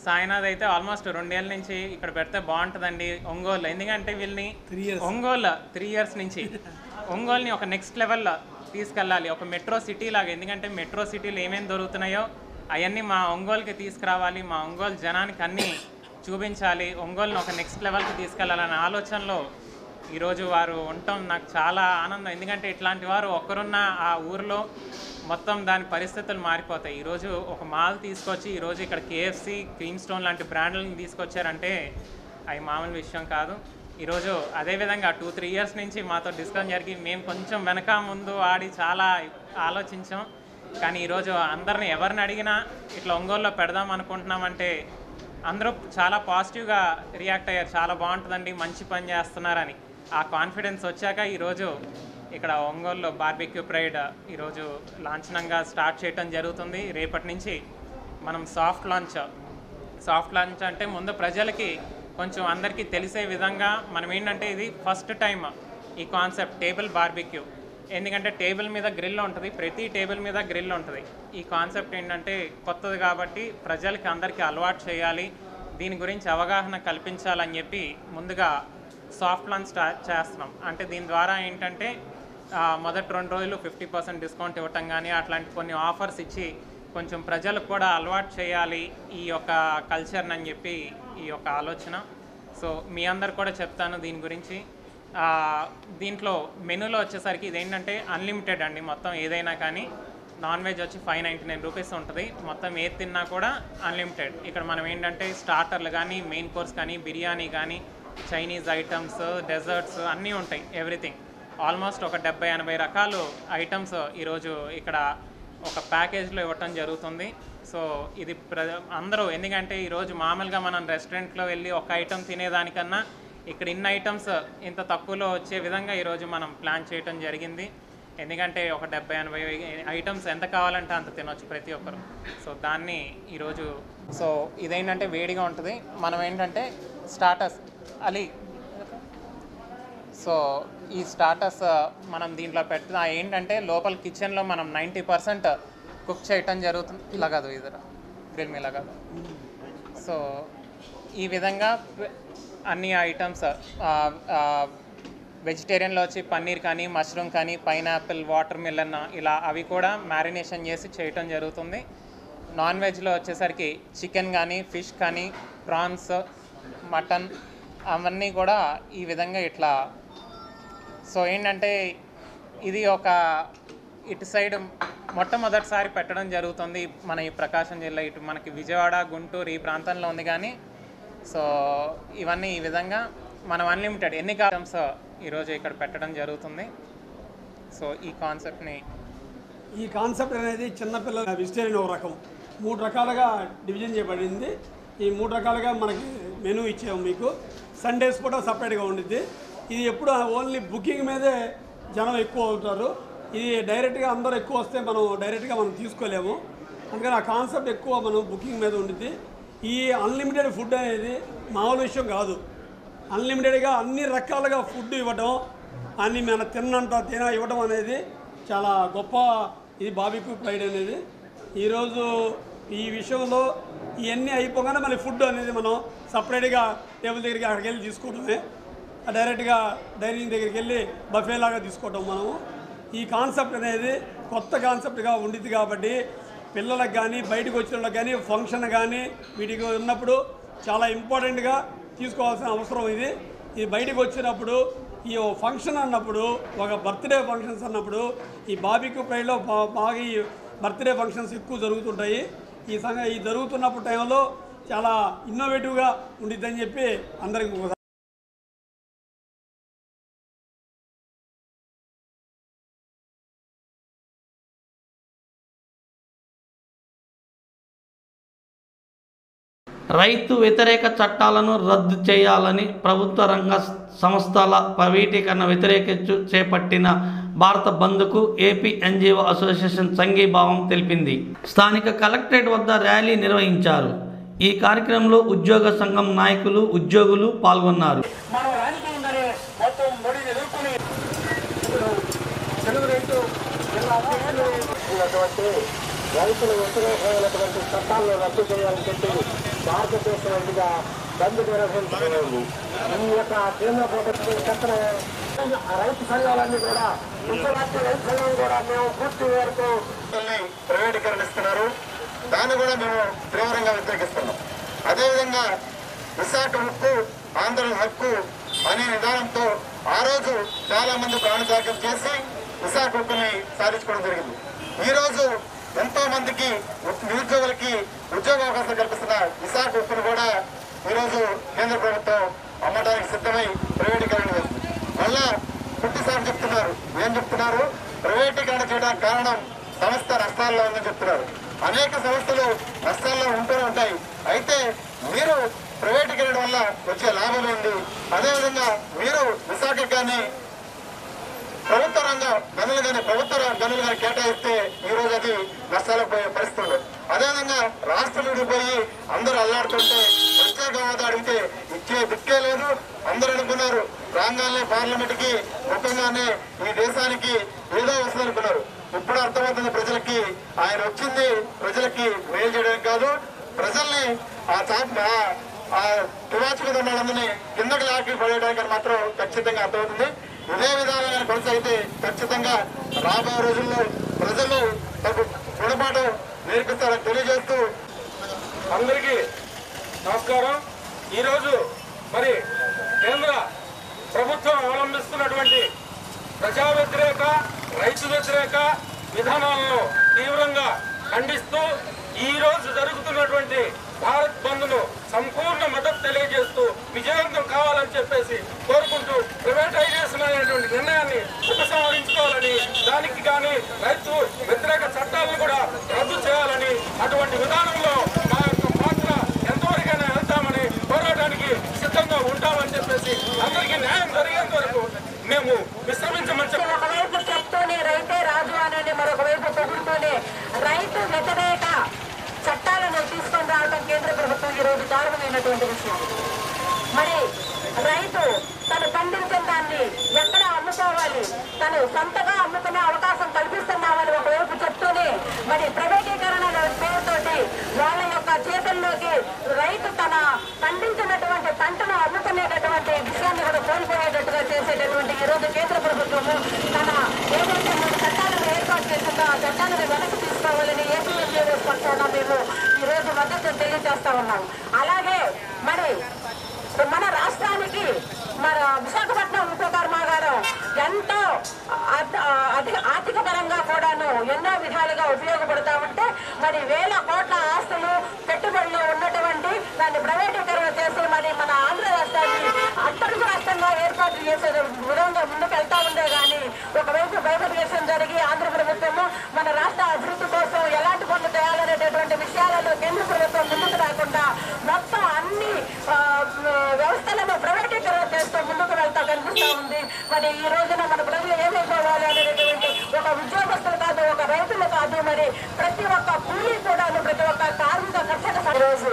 Speaker 10: సాయినాథ్ అయితే ఆల్మోస్ట్ రెండేళ్ళ నుంచి ఇక్కడ పెడితే బాగుంటుందండి ఒంగోలు ఎందుకంటే వీళ్ళని ఒంగోలు త్రీ ఇయర్స్ నుంచి ఒంగోలుని ఒక నెక్స్ట్ లెవెల్లో తీసుకెళ్ళాలి ఒక మెట్రో సిటీ లాగా ఎందుకంటే మెట్రో సిటీలో ఏమేమి దొరుకుతున్నాయో అవన్నీ మా ఒంగోలుకి తీసుకురావాలి మా ఒంగోలు జనానికి అన్నీ చూపించాలి ఒంగోలుని ఒక నెక్స్ట్ లెవెల్కి తీసుకెళ్ళాలనే ఆలోచనలో ఈరోజు వారు ఉండటం నాకు చాలా ఆనందం ఎందుకంటే ఇట్లాంటి వారు ఒక్కరున్న ఆ ఊరిలో మొత్తం దాని పరిస్థితులు మారిపోతాయి ఈరోజు ఒక మాల్ తీసుకొచ్చి ఈరోజు ఇక్కడ కేఎఫ్సి క్రీమ్ స్టోన్ లాంటి బ్రాండ్లను తీసుకొచ్చారంటే అవి మామూలు విషయం కాదు ఈరోజు అదేవిధంగా టూ త్రీ ఇయర్స్ నుంచి మాతో డిస్కషన్ జరిగి మేము కొంచెం వెనక ముందు ఆడి చాలా ఆలోచించాం కానీ ఈరోజు అందరిని ఎవరిని అడిగినా ఇట్లా ఒంగోలులో పెడదాం అనుకుంటున్నామంటే అందరూ చాలా పాజిటివ్గా రియాక్ట్ అయ్యారు చాలా బాగుంటుందండి మంచి పని చేస్తున్నారని ఆ కాన్ఫిడెన్స్ వచ్చాక ఈరోజు ఇక్కడ ఒంగోలులో బార్బిక్యూ ప్రైడ్ ఈరోజు లాంఛనంగా స్టార్ట్ చేయడం జరుగుతుంది రేపటి నుంచి మనం సాఫ్ట్ లాంచ్ సాఫ్ట్ లాంచ్ అంటే ముందు ప్రజలకి కొంచెం అందరికీ తెలిసే విధంగా మనం ఏంటంటే ఇది ఫస్ట్ టైం ఈ కాన్సెప్ట్ టేబుల్ బార్బిక్యూ ఎందుకంటే టేబుల్ మీద గ్రిల్ ఉంటుంది ప్రతి టేబుల్ మీద గ్రిల్ ఉంటుంది ఈ కాన్సెప్ట్ ఏంటంటే కొత్తది కాబట్టి ప్రజలకి అందరికీ అలవాటు చేయాలి దీని గురించి అవగాహన కల్పించాలని చెప్పి ముందుగా సాఫ్ట్ లాంచ్ స్టార్ట్ చేస్తున్నాం అంటే దీని ద్వారా ఏంటంటే ఆ, మొదటి రెండు రోజులు ఫిఫ్టీ పర్సెంట్ డిస్కౌంట్ ఇవ్వటం కానీ అట్లాంటి కొన్ని ఆఫర్స్ ఇచ్చి కొంచెం ప్రజలకు కూడా అలవాటు చేయాలి ఈ యొక్క కల్చర్ని అని చెప్పి ఈ యొక్క ఆలోచన సో మీ అందరు కూడా చెప్తాను దీని గురించి ఆ, దీంట్లో మెనూలో వచ్చేసరికి ఇదేంటంటే అన్లిమిటెడ్ అండి మొత్తం ఏదైనా కానీ నాన్ వెజ్ వచ్చి ఫైవ్ నైంటీ నైన్ రూపీస్ ఉంటుంది మొత్తం ఏది తిన్నా కూడా అన్లిమిటెడ్ ఇక్కడ మనం ఏంటంటే స్టార్టర్లు కానీ మెయిన్ కోర్స్ కానీ బిర్యానీ కానీ చైనీస్ ఐటమ్స్ డెజర్ట్స్ అన్నీ ఉంటాయి ఎవ్రీథింగ్ ఆల్మోస్ట్ ఒక డెబ్బై ఎనభై రకాలు ఐటమ్స్ ఈరోజు ఇక్కడ ఒక ప్యాకేజ్లో ఇవ్వటం జరుగుతుంది సో ఇది ప్ర అందరూ ఎందుకంటే ఈరోజు మామూలుగా మనం రెస్టారెంట్లో వెళ్ళి ఒక ఐటమ్ తినేదానికన్నా ఇక్కడ ఇన్ని ఐటమ్స్ ఇంత తక్కువలో వచ్చే విధంగా ఈరోజు మనం ప్లాన్ చేయటం జరిగింది ఎందుకంటే ఒక డెబ్బై ఎనభై ఐటమ్స్ ఎంత కావాలంటే అంత తినొచ్చు ప్రతి ఒక్కరు సో దాన్ని ఈరోజు సో ఇదేంటంటే వేడిగా ఉంటుంది మనం ఏంటంటే స్టార్టర్స్ అలీ సో ఈ స్టార్టర్స్ మనం దీంట్లో పెట్టిన ఏంటంటే లోపల కిచెన్లో మనం నైంటీ పర్సెంట్ కుక్ చేయటం జరుగుతుంది ఇలా కాదు ఇది గ్రిల్ మీద ఇలా కాదు సో ఈ విధంగా ప్ర- అన్ని ఐటమ్స్ వెజిటేరియన్లో వచ్చి పన్నీర్ కానీ మష్రూమ్ కానీ పైనాపిల్ వాటర్ మిలన్ ఇలా అవి కూడా మ్యారినేషన్ చేసి చేయటం జరుగుతుంది నాన్ వెజ్లో వచ్చేసరికి చికెన్ కానీ ఫిష్ కానీ ప్రాన్స్ మటన్ అవన్నీ కూడా ఈ విధంగా ఇట్లా సో ఏంటంటే ఇది ఒక ఇటు సైడ్ మొట్టమొదటిసారి పెట్టడం జరుగుతుంది మన ఈ ప్రకాశం జిల్లా ఇటు మనకి విజయవాడ గుంటూరు ఈ ప్రాంతంలో ఉంది కానీ సో ఇవన్నీ ఈ విధంగా మనం అన్లిమిటెడ్ ఎన్ని ఐటమ్స్ ఈరోజు ఇక్కడ పెట్టడం జరుగుతుంది సో ఈ కాన్సెప్ట్ని
Speaker 9: ఈ కాన్సెప్ట్ అనేది చిన్నపిల్లల వెజిటేరియన్ ఒక రకం మూడు రకాలుగా డివిజన్ చేయబడింది ఈ మూడు రకాలుగా మనకి మెనూ ఇచ్చాము మీకు సండేస్ కూడా సపరేట్గా ఉండిద్ది ఇది ఎప్పుడు ఓన్లీ బుకింగ్ మీదే జనం ఎక్కువ అవుతారు ఇది డైరెక్ట్గా అందరూ ఎక్కువ వస్తే మనం డైరెక్ట్గా మనం తీసుకోలేము అందుకని ఆ కాన్సెప్ట్ ఎక్కువ మనం బుకింగ్ మీద ఉండిద్ది ఈ అన్లిమిటెడ్ ఫుడ్ అనేది మామూలు విషయం కాదు అన్లిమిటెడ్గా అన్ని రకాలుగా ఫుడ్ ఇవ్వడం అన్ని మన తిన్నంత తిన ఇవ్వడం అనేది చాలా గొప్ప ఇది బాబిక్యూ ప్రైడ్ అనేది ఈరోజు ఈ విషయంలో ఇవన్నీ అయిపోగానే మళ్ళీ ఫుడ్ అనేది మనం సపరేట్గా టేబుల్ దగ్గరికి అక్కడికి వెళ్ళి తీసుకోవడమే డైరెక్ట్గా డైనింగ్ దగ్గరికి వెళ్ళి బఫే లాగా తీసుకోవటం మనము ఈ కాన్సెప్ట్ అనేది కొత్త కాన్సెప్ట్గా ఉండిద్ది కాబట్టి పిల్లలకు కానీ బయటకు వచ్చిన వాళ్ళకి కానీ ఫంక్షన్ కానీ వీటికి ఉన్నప్పుడు చాలా ఇంపార్టెంట్గా తీసుకోవాల్సిన అవసరం ఇది ఇది బయటకు వచ్చినప్పుడు ఈ ఫంక్షన్ అన్నప్పుడు ఒక బర్త్డే ఫంక్షన్స్ అన్నప్పుడు ఈ బాబిక్యూ ప్రైడ్లో బా- బాగా ఈ బర్త్డే ఫంక్షన్స్ ఎక్కువ జరుగుతుంటాయి ఈ సంగ ఈ జరుగుతున్నప్పుడు టైంలో చాలా ఇన్నోవేటివ్గా ఉండిద్దని చెప్పి అందరికి ఒకసారి
Speaker 1: రైతు వ్యతిరేక చట్టాలను రద్దు చేయాలని ప్రభుత్వ రంగ సంస్థల ప్రైవేటీకరణ వ్యతిరేకించు చేపట్టిన భారత బంద్కు ఏపీ ఎన్జిఓ అసోసియేషన్ సంఘీభావం తెలిపింది స్థానిక కలెక్టరేట్ వద్ద ర్యాలీ నిర్వహించారు ఈ కార్యక్రమంలో ఉద్యోగ సంఘం నాయకులు ఉద్యోగులు పాల్గొన్నారు
Speaker 11: మనం రాజకీయంగానే మొత్తం బడిని ఎదుర్కొని ఇప్పుడు తెలుగు రైతు జిల్లా అధ్యక్షులు ఉన్నటువంటి రైతుల వ్యతిరేకమైనటువంటి చట్టాలను రద్దు చేయాలని చెప్పి భారతదేశం వంటిగా బంద్ నిర్వహించలేదు ఈ యొక్క కేంద్ర ప్రభుత్వం చట్టం రైతు సంఘాలన్నీ కూడా విశ్వవ్యాప్త రైతు సంఘం కూడా మేము పూర్తి వరకు
Speaker 12: ప్రైవేటీకరణిస్తున్నారు దాన్ని కూడా మేము తీవ్రంగా వ్యతిరేకిస్తున్నాం అదేవిధంగా విశాఖ హక్కు ఆంధ్ర హక్కు అనే విధానంతో ఆ రోజు చాలా మంది ప్రాణత్యాగం చేసి విశాఖ హక్కుని సాధించుకోవడం జరిగింది ఈ రోజు ఎంతో మందికి నిరుద్యోగులకి ఉద్యోగ అవకాశాలు కల్పిస్తున్న విశాఖ హక్కును కూడా ఈరోజు కేంద్ర ప్రభుత్వం అమ్మడానికి సిద్ధమై ప్రైవేటీకరణ చేస్తుంది మళ్ళా పుట్టిసారి చెప్తున్నారు ఏం చెప్తున్నారు ప్రైవేటీకరణ చేయడానికి కారణం సంస్థ నష్టాల్లో ఉందని చెప్తున్నారు అనేక సంస్థలు నష్టాల్లో ఉంటూనే ఉంటాయి అయితే మీరు ప్రైవేటీకరణ వల్ల వచ్చే లాభం ఏంటి అదేవిధంగా మీరు విశాఖ కానీ ప్రభుత్వ రంగ గనులు కానీ ప్రభుత్వ ర- గనులు కానీ కేటాయిస్తే ఈ రోజు అది నష్టాలకు పోయే పరిస్థితి ఉంది అదేవిధంగా రాష్ట్రం విడిపోయి అందరూ అల్లాడుతుంటే ప్రత్యేక హోదా అడిగితే ఇచ్చే దిక్కే లేదు అందరూ అనుకున్నారు రాగానే పార్లమెంట్ కి ముఖ్యంగానే ఈ దేశానికి ఏదో వస్తుంది అనుకున్నారు ఇప్పుడు అర్థమవుతుంది ప్రజలకి ఆయన వచ్చింది ప్రజలకి మేలు చేయడానికి కాదు ప్రజల్ని ఆ చాప్ ఆ- ఆ తువాచుకు వాళ్ళందరినీ కిందకి లాకి పడేయడానికి మాత్రం ఖచ్చితంగా అర్థమవుతుంది ఇదే విధానంగా కొనసాగితే ఖచ్చితంగా రాబోయే రోజుల్లో ప్రజలు తగు గుణపాఠం నేర్పిస్తారని తెలియజేస్తూ
Speaker 11: అందరికీ నమస్కారం ఈరోజు మరి కేంద్ర ప్రభుత్వం అవలంబిస్తున్నటువంటి ప్రజా వ్యతిరేక రైతు వ్యతిరేక విధానాలను తీవ్రంగా ఖండిస్తూ ఈ రోజు జరుగుతున్నటువంటి భారత్ బంద్ ను సంపూర్ణ మద్దతు తెలియజేస్తూ విజయవంతం కావాలని చెప్పేసి కోరుకుంటూ ప్రైవేటైజేషన్ అనేటువంటి నిర్ణయాన్ని ఉపసంహరించుకోవాలని దానికి కానీ రైతు వ్యతిరేక చట్టాలను కూడా రద్దు చేయాలని అటువంటి విధానంలో మా యొక్క పాత్ర ఎంతవరకైనా వెళ్తామని పోరాటానికి సిద్ధంగా ఉంటామని చెప్పేసి అందరికీ న్యాయం జరిగేంత వరకు మేము విశ్రమించమని చెప్పి
Speaker 13: ఒకవైపు చెప్తూనే రైతే రాజు అని మరొక వైపు పొగుడుతూనే రైతు వ్యతిరేక చట్టాలను తీసుకొని రావడం కేంద్ర ప్రభుత్వం ఈ రోజు దారుణమైనటువంటి విషయం మరి రైతు తను పండించిన దాన్ని ఎక్కడ అమ్ముకోవాలి తను సొంతగా అమ్ముకునే అవకాశం కల్పిస్తున్నామని ఒకవైపు చెప్తూనే మరి ప్రైవేటీకరణ పేరుతోటి వాళ్ళ యొక్క చేతుల్లోకి రైతు తన పండించినటువంటి పంటను అమ్ముకునేటటువంటి విషయాన్ని కూడా కోల్పోయేటట్టుగా చేసేటటువంటి ఈ రోజు కేంద్ర ప్రభుత్వము తన ఏదైతే మూడు చట్టాలను ఏర్పాటు చేసిందో ఆ చట్టాలను వెనక్కి తీసుకోవాలని ఏపీఎంఏ పక్షాన మేము ఈ రోజు మద్దతు తెలియజేస్తా ఉన్నాం అలాగే మరి మన రాష్ట్రానికి మన విశాఖపట్నం ఉక్కు కర్మాగారం ఎంతో ఆర్థ- ఆర్థిక ఆర్థిక పరంగా కూడాను ఎన్నో విధాలుగా ఉపయోగపడతా ఉంటే మరి వేల కోట్ల ఆస్తులు పెట్టుబడులు ఉన్నటువంటి దాన్ని ప్రైవేటీకరణ చేసి మరి మన ఆంధ్ర రాష్ట్రాన్ని అట్టడుగు రాష్ట్రంగా ఏర్పాటు చేసే విధంగా ముందుకు వెళ్తా ఉందే కానీ ఒకవైపు బైబిలేషన్ జరిగి ఆంధ్ర ప్రభుత్వము మన రాష్ట్ర అభివృద్ధి కోసం ఎలాంటి పనులు చేయాలనేటటువంటి విషయాలలో కేంద్ర ప్రభుత్వం ముందుకు రాకుండా మొత్తం అన్ని ఆ, వ్యవస్థలను ప్రైవేటీకరణ చేస్తూ ముందుకు వెళ్తా కనిపిస్తా ఉంది మరి ఈ రోజున మన ప్రజలు ఏమైపోవాలి అనేటటువంటి ఒక ఉద్యోగస్తులు కాదు ఒక రైతులు కాదు మరి ప్రతి ఒక్క కూలీ కూడాను ప్రతి ఒక్క కార్మిక కర్షక రోజు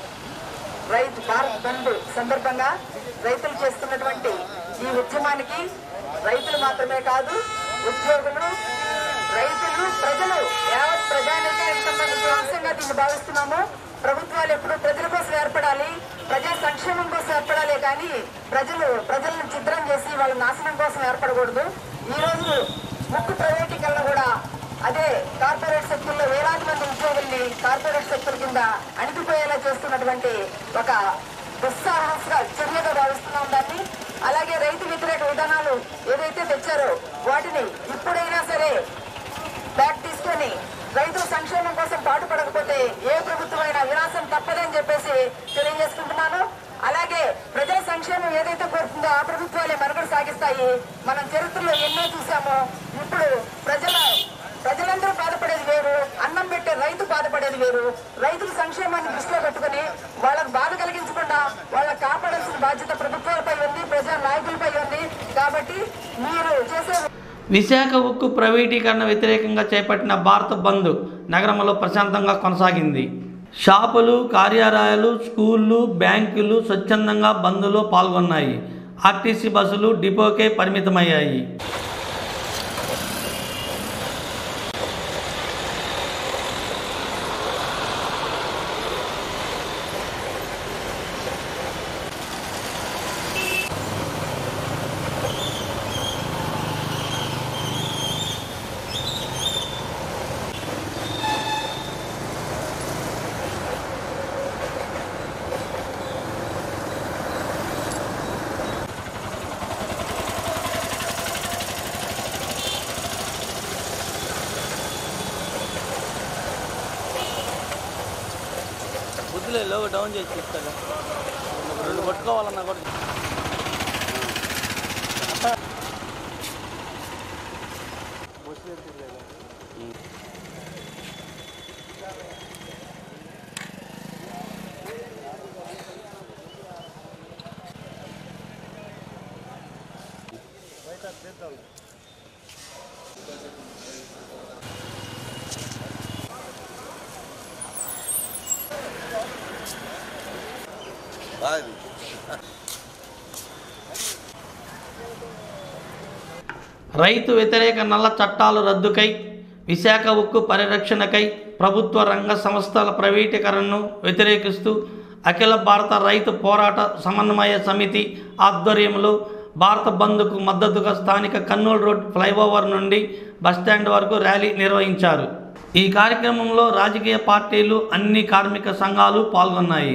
Speaker 13: రైతు భారత్ బంద్ సందర్భంగా రైతులు చేస్తున్నటువంటి ఈ ఉద్యమానికి రైతులు మాత్రమే కాదు ఉద్యోగులు రైతులు ప్రజలు యావత్ ప్రజానికానికి సంబంధించిన అంశంగా దీన్ని భావిస్తున్నాము ప్రభుత్వాలు ఎప్పుడు ప్రజల కోసం ఏర్పడాలి ప్రజా సంక్షేమం కోసం ఏర్పడాలి కానీ ప్రజలు ప్రజలను చిత్రం చేసి వాళ్ళ నాశనం కోసం ఏర్పడకూడదు ఈ రోజు ముక్కు ప్రైవేటీకరణ కూడా అదే కార్పొరేట్ సెక్టర్లో వేలాది మంది ఉద్యోగుల్ని కార్పొరేట్ సెక్టర్ కింద అణిగిపోయేలా చేస్తున్నటువంటి ఒక దుస్సాహస చర్యగా భావిస్తున్నాం దాన్ని అలాగే రైతు వ్యతిరేక విధానాలు ఏదైతే తెచ్చారో వాటిని ఇప్పుడైనా సరే బ్యాక్ తీసుకొని రైతుల సంక్షేమం కోసం పాటుపడకపోతే ఏ ప్రభుత్వమైనా వినాశం తప్పదని చెప్పేసి తెలియజేసుకుంటున్నాను అలాగే ప్రజల సంక్షేమం ఏదైతే కోరుతుందో ఆ ప్రభుత్వాలే మనుగడ సాగిస్తాయి మనం చరిత్రలో ఎన్నో చూసాము ఇప్పుడు ప్రజల ప్రజలందరూ బాధపడేది వేరు అన్నం పెట్టే రైతు బాధపడేది వేరు రైతుల సంక్షేమాన్ని దృష్టిలో పెట్టుకుని వాళ్ళకు బాధ కలిగించకుండా వాళ్ళకి కాపాడాల్సిన బాధ్యత ప్రభుత్వాలపై ఉంది ప్రజా నాయకులపై ఉంది కాబట్టి మీరు చేసే
Speaker 1: విశాఖ ఉక్కు ప్రైవేటీకరణ వ్యతిరేకంగా చేపట్టిన భారత బంద్ నగరంలో ప్రశాంతంగా కొనసాగింది షాపులు కార్యాలయాలు స్కూళ్ళు బ్యాంకులు స్వచ్ఛందంగా బంద్లో పాల్గొన్నాయి ఆర్టీసీ బస్సులు డిపోకే పరిమితమయ్యాయి లోగో డౌన్ చేసి చెప్తాగా రెండు కొట్టుకోవాలన్నా కూడా రైతు వ్యతిరేక నల్ల చట్టాలు రద్దుకై విశాఖ ఉక్కు పరిరక్షణకై ప్రభుత్వ రంగ సంస్థల ప్రైవేటీకరణను వ్యతిరేకిస్తూ అఖిల భారత రైతు పోరాట సమన్వయ సమితి ఆధ్వర్యంలో భారత బంద్కు మద్దతుగా స్థానిక కర్నూలు రోడ్ ఫ్లైఓవర్ నుండి బస్టాండ్ వరకు ర్యాలీ నిర్వహించారు ఈ కార్యక్రమంలో రాజకీయ పార్టీలు అన్ని కార్మిక సంఘాలు పాల్గొన్నాయి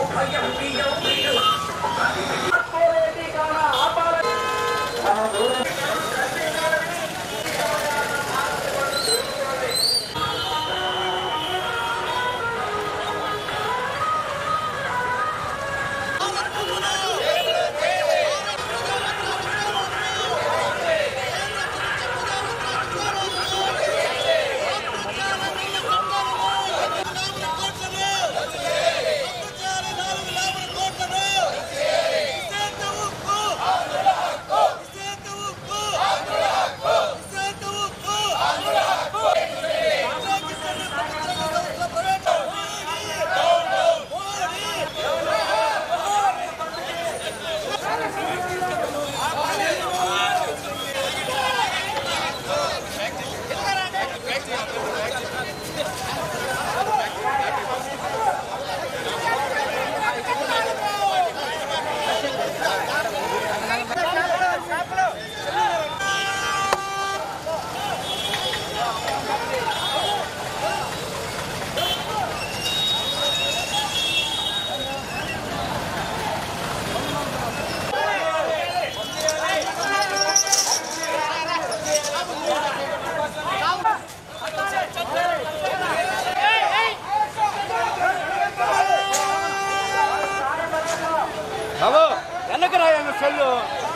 Speaker 14: బాబు వెనక రాయండి సెల్లు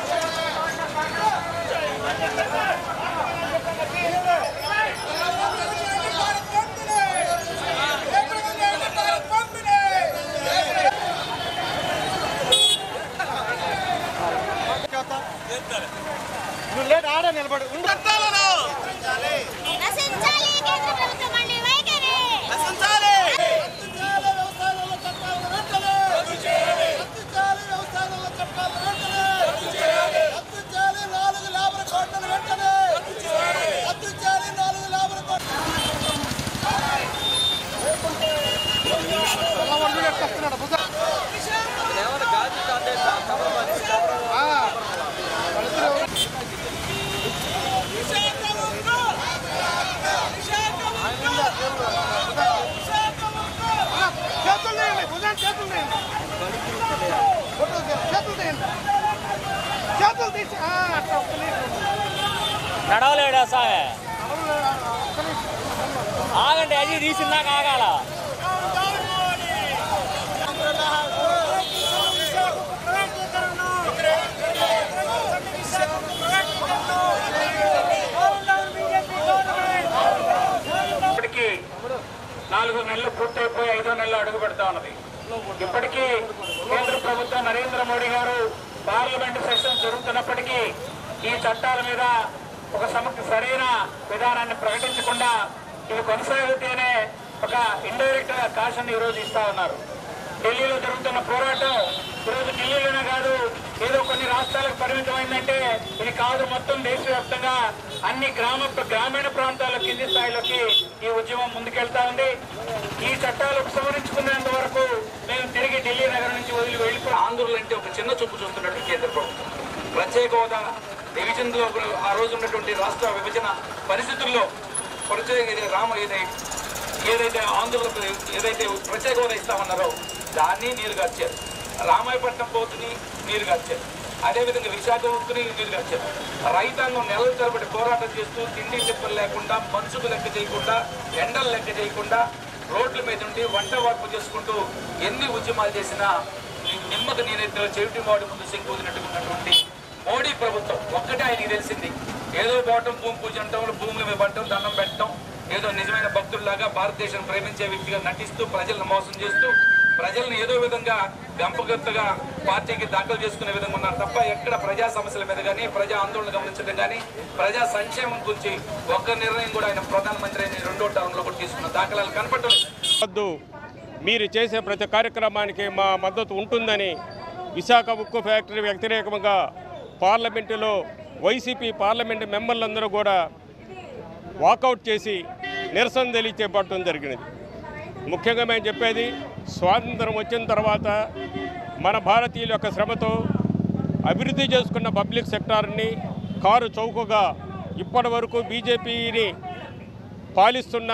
Speaker 4: నువ్వు లేట్ ఆడ నిలబడు ఉండు.
Speaker 3: నశించాలి కేంద్ర ప్రభుత్వం మళ్ళీ వైఖరి
Speaker 4: చేతులు తీయండి భుజాన్ని చేతులు తీయండి ఫోటో తీయండి. చేతులు తీయండి చేతులు తీసి ఆ, అట్లా ఒక్క నిమిషం.
Speaker 14: నడవలేడా సామె ఆగండి అది తీసిందాక ఆగాల
Speaker 11: ఇప్పటికీ నాలుగు నెలలు పూర్తయిపోయి ఐదో నెలలు అడుగు పెడతా ఉన్నది ఇప్పటికీ కేంద్ర ప్రభుత్వం నరేంద్ర మోడీ గారు పార్లమెంట్ సెషన్ జరుగుతున్నప్పటికీ ఈ చట్టాల మీద ఒక సమగ్ర సరైన విధానాన్ని ప్రకటించకుండా ఇవి కొనసాగితేనే ఒక ఇండైరెక్ట్ గా కాషన్ ఈ రోజు ఇస్తా ఉన్నారు ఢిల్లీలో జరుగుతున్న పోరాటం ఈరోజు ఢిల్లీలోనే కాదు ఏదో కొన్ని రాష్ట్రాలకు పరిమితమైందంటే ఇది కాదు మొత్తం దేశవ్యాప్తంగా అన్ని గ్రామ గ్రామీణ ప్రాంతాల కింది స్థాయిలోకి ఈ ఉద్యమం ముందుకెళ్తా ఉంది ఈ చట్టాలు ఉపసంహరించుకునేంత వరకు మేము తిరిగి ఢిల్లీ నగరం నుంచి వదిలి వెళ్ళిపోయి
Speaker 15: ఆంధ్రులు అంటే ఒక చిన్న చూపు చూస్తున్నట్టు కేంద్ర ప్రభుత్వం ప్రత్యేక హోదా డివిజన్లో ఆ రోజు ఉన్నటువంటి రాష్ట్ర విభజన పరిస్థితుల్లో ప్రత్యేక ఇది రామ ఇది ఏదైతే ఆంధ్రులకు ఏదైతే ప్రత్యేక హోదా ఇస్తామన్నారో దాన్ని నీరు గార్చారు రామాయపట్నం పోతుని నీరు గార్చారు అదేవిధంగా విశాఖ ఉక్కుని నీరు గార్చారు రైతాంగం నెలల తరబడి పోరాటం చేస్తూ తిండి తిప్పలు లేకుండా మంచుకు లెక్క చేయకుండా ఎండలు లెక్క చేయకుండా రోడ్ల మీద ఉండి వంట వార్పు చేసుకుంటూ ఎన్ని ఉద్యమాలు చేసినా నిమ్మకు నేనెత్తిన చెవిటి మాడి ముందు సింగుదినట్టుగా ఉన్నటువంటి మోడీ ప్రభుత్వం ఒక్కటే ఆయనకి తెలిసింది ఏదో పోవటం భూమి పూజ అంటాం భూముల మీద పట్టడం దండం పెట్టడం ఏదో నిజమైన భక్తుల్లాగా భారతదేశం ప్రేమించే వ్యక్తిగా నటిస్తూ ప్రజలను మోసం చేస్తూ ప్రజలను ఏదో విధంగా గంపగత్తగా పార్టీకి దాఖలు చేసుకునే విధంగా ఉన్నారు తప్ప ఎక్కడ ప్రజా సమస్యల మీద కానీ ప్రజా ఆందోళన గమనించడం కానీ ప్రజా సంక్షేమం గురించి ఒక్క నిర్ణయం కూడా ఆయన ప్రధానమంత్రి అయిన రెండో టర్మ్లో కూడా తీసుకున్న దాఖలాలు కనపడటం
Speaker 16: వద్దు మీరు చేసే ప్రతి కార్యక్రమానికి మా మద్దతు ఉంటుందని విశాఖ ఉక్కు ఫ్యాక్టరీ వ్యతిరేకంగా పార్లమెంటులో వైసీపీ పార్లమెంటు మెంబర్లందరూ కూడా వాకౌట్ చేసి నిరసన తెలియచేపట్టడం జరిగినది ముఖ్యంగా మేము చెప్పేది స్వాతంత్రం వచ్చిన తర్వాత మన భారతీయుల యొక్క శ్రమతో అభివృద్ధి చేసుకున్న పబ్లిక్ సెక్టార్ని కారు చౌకగా ఇప్పటి వరకు బీజేపీని పాలిస్తున్న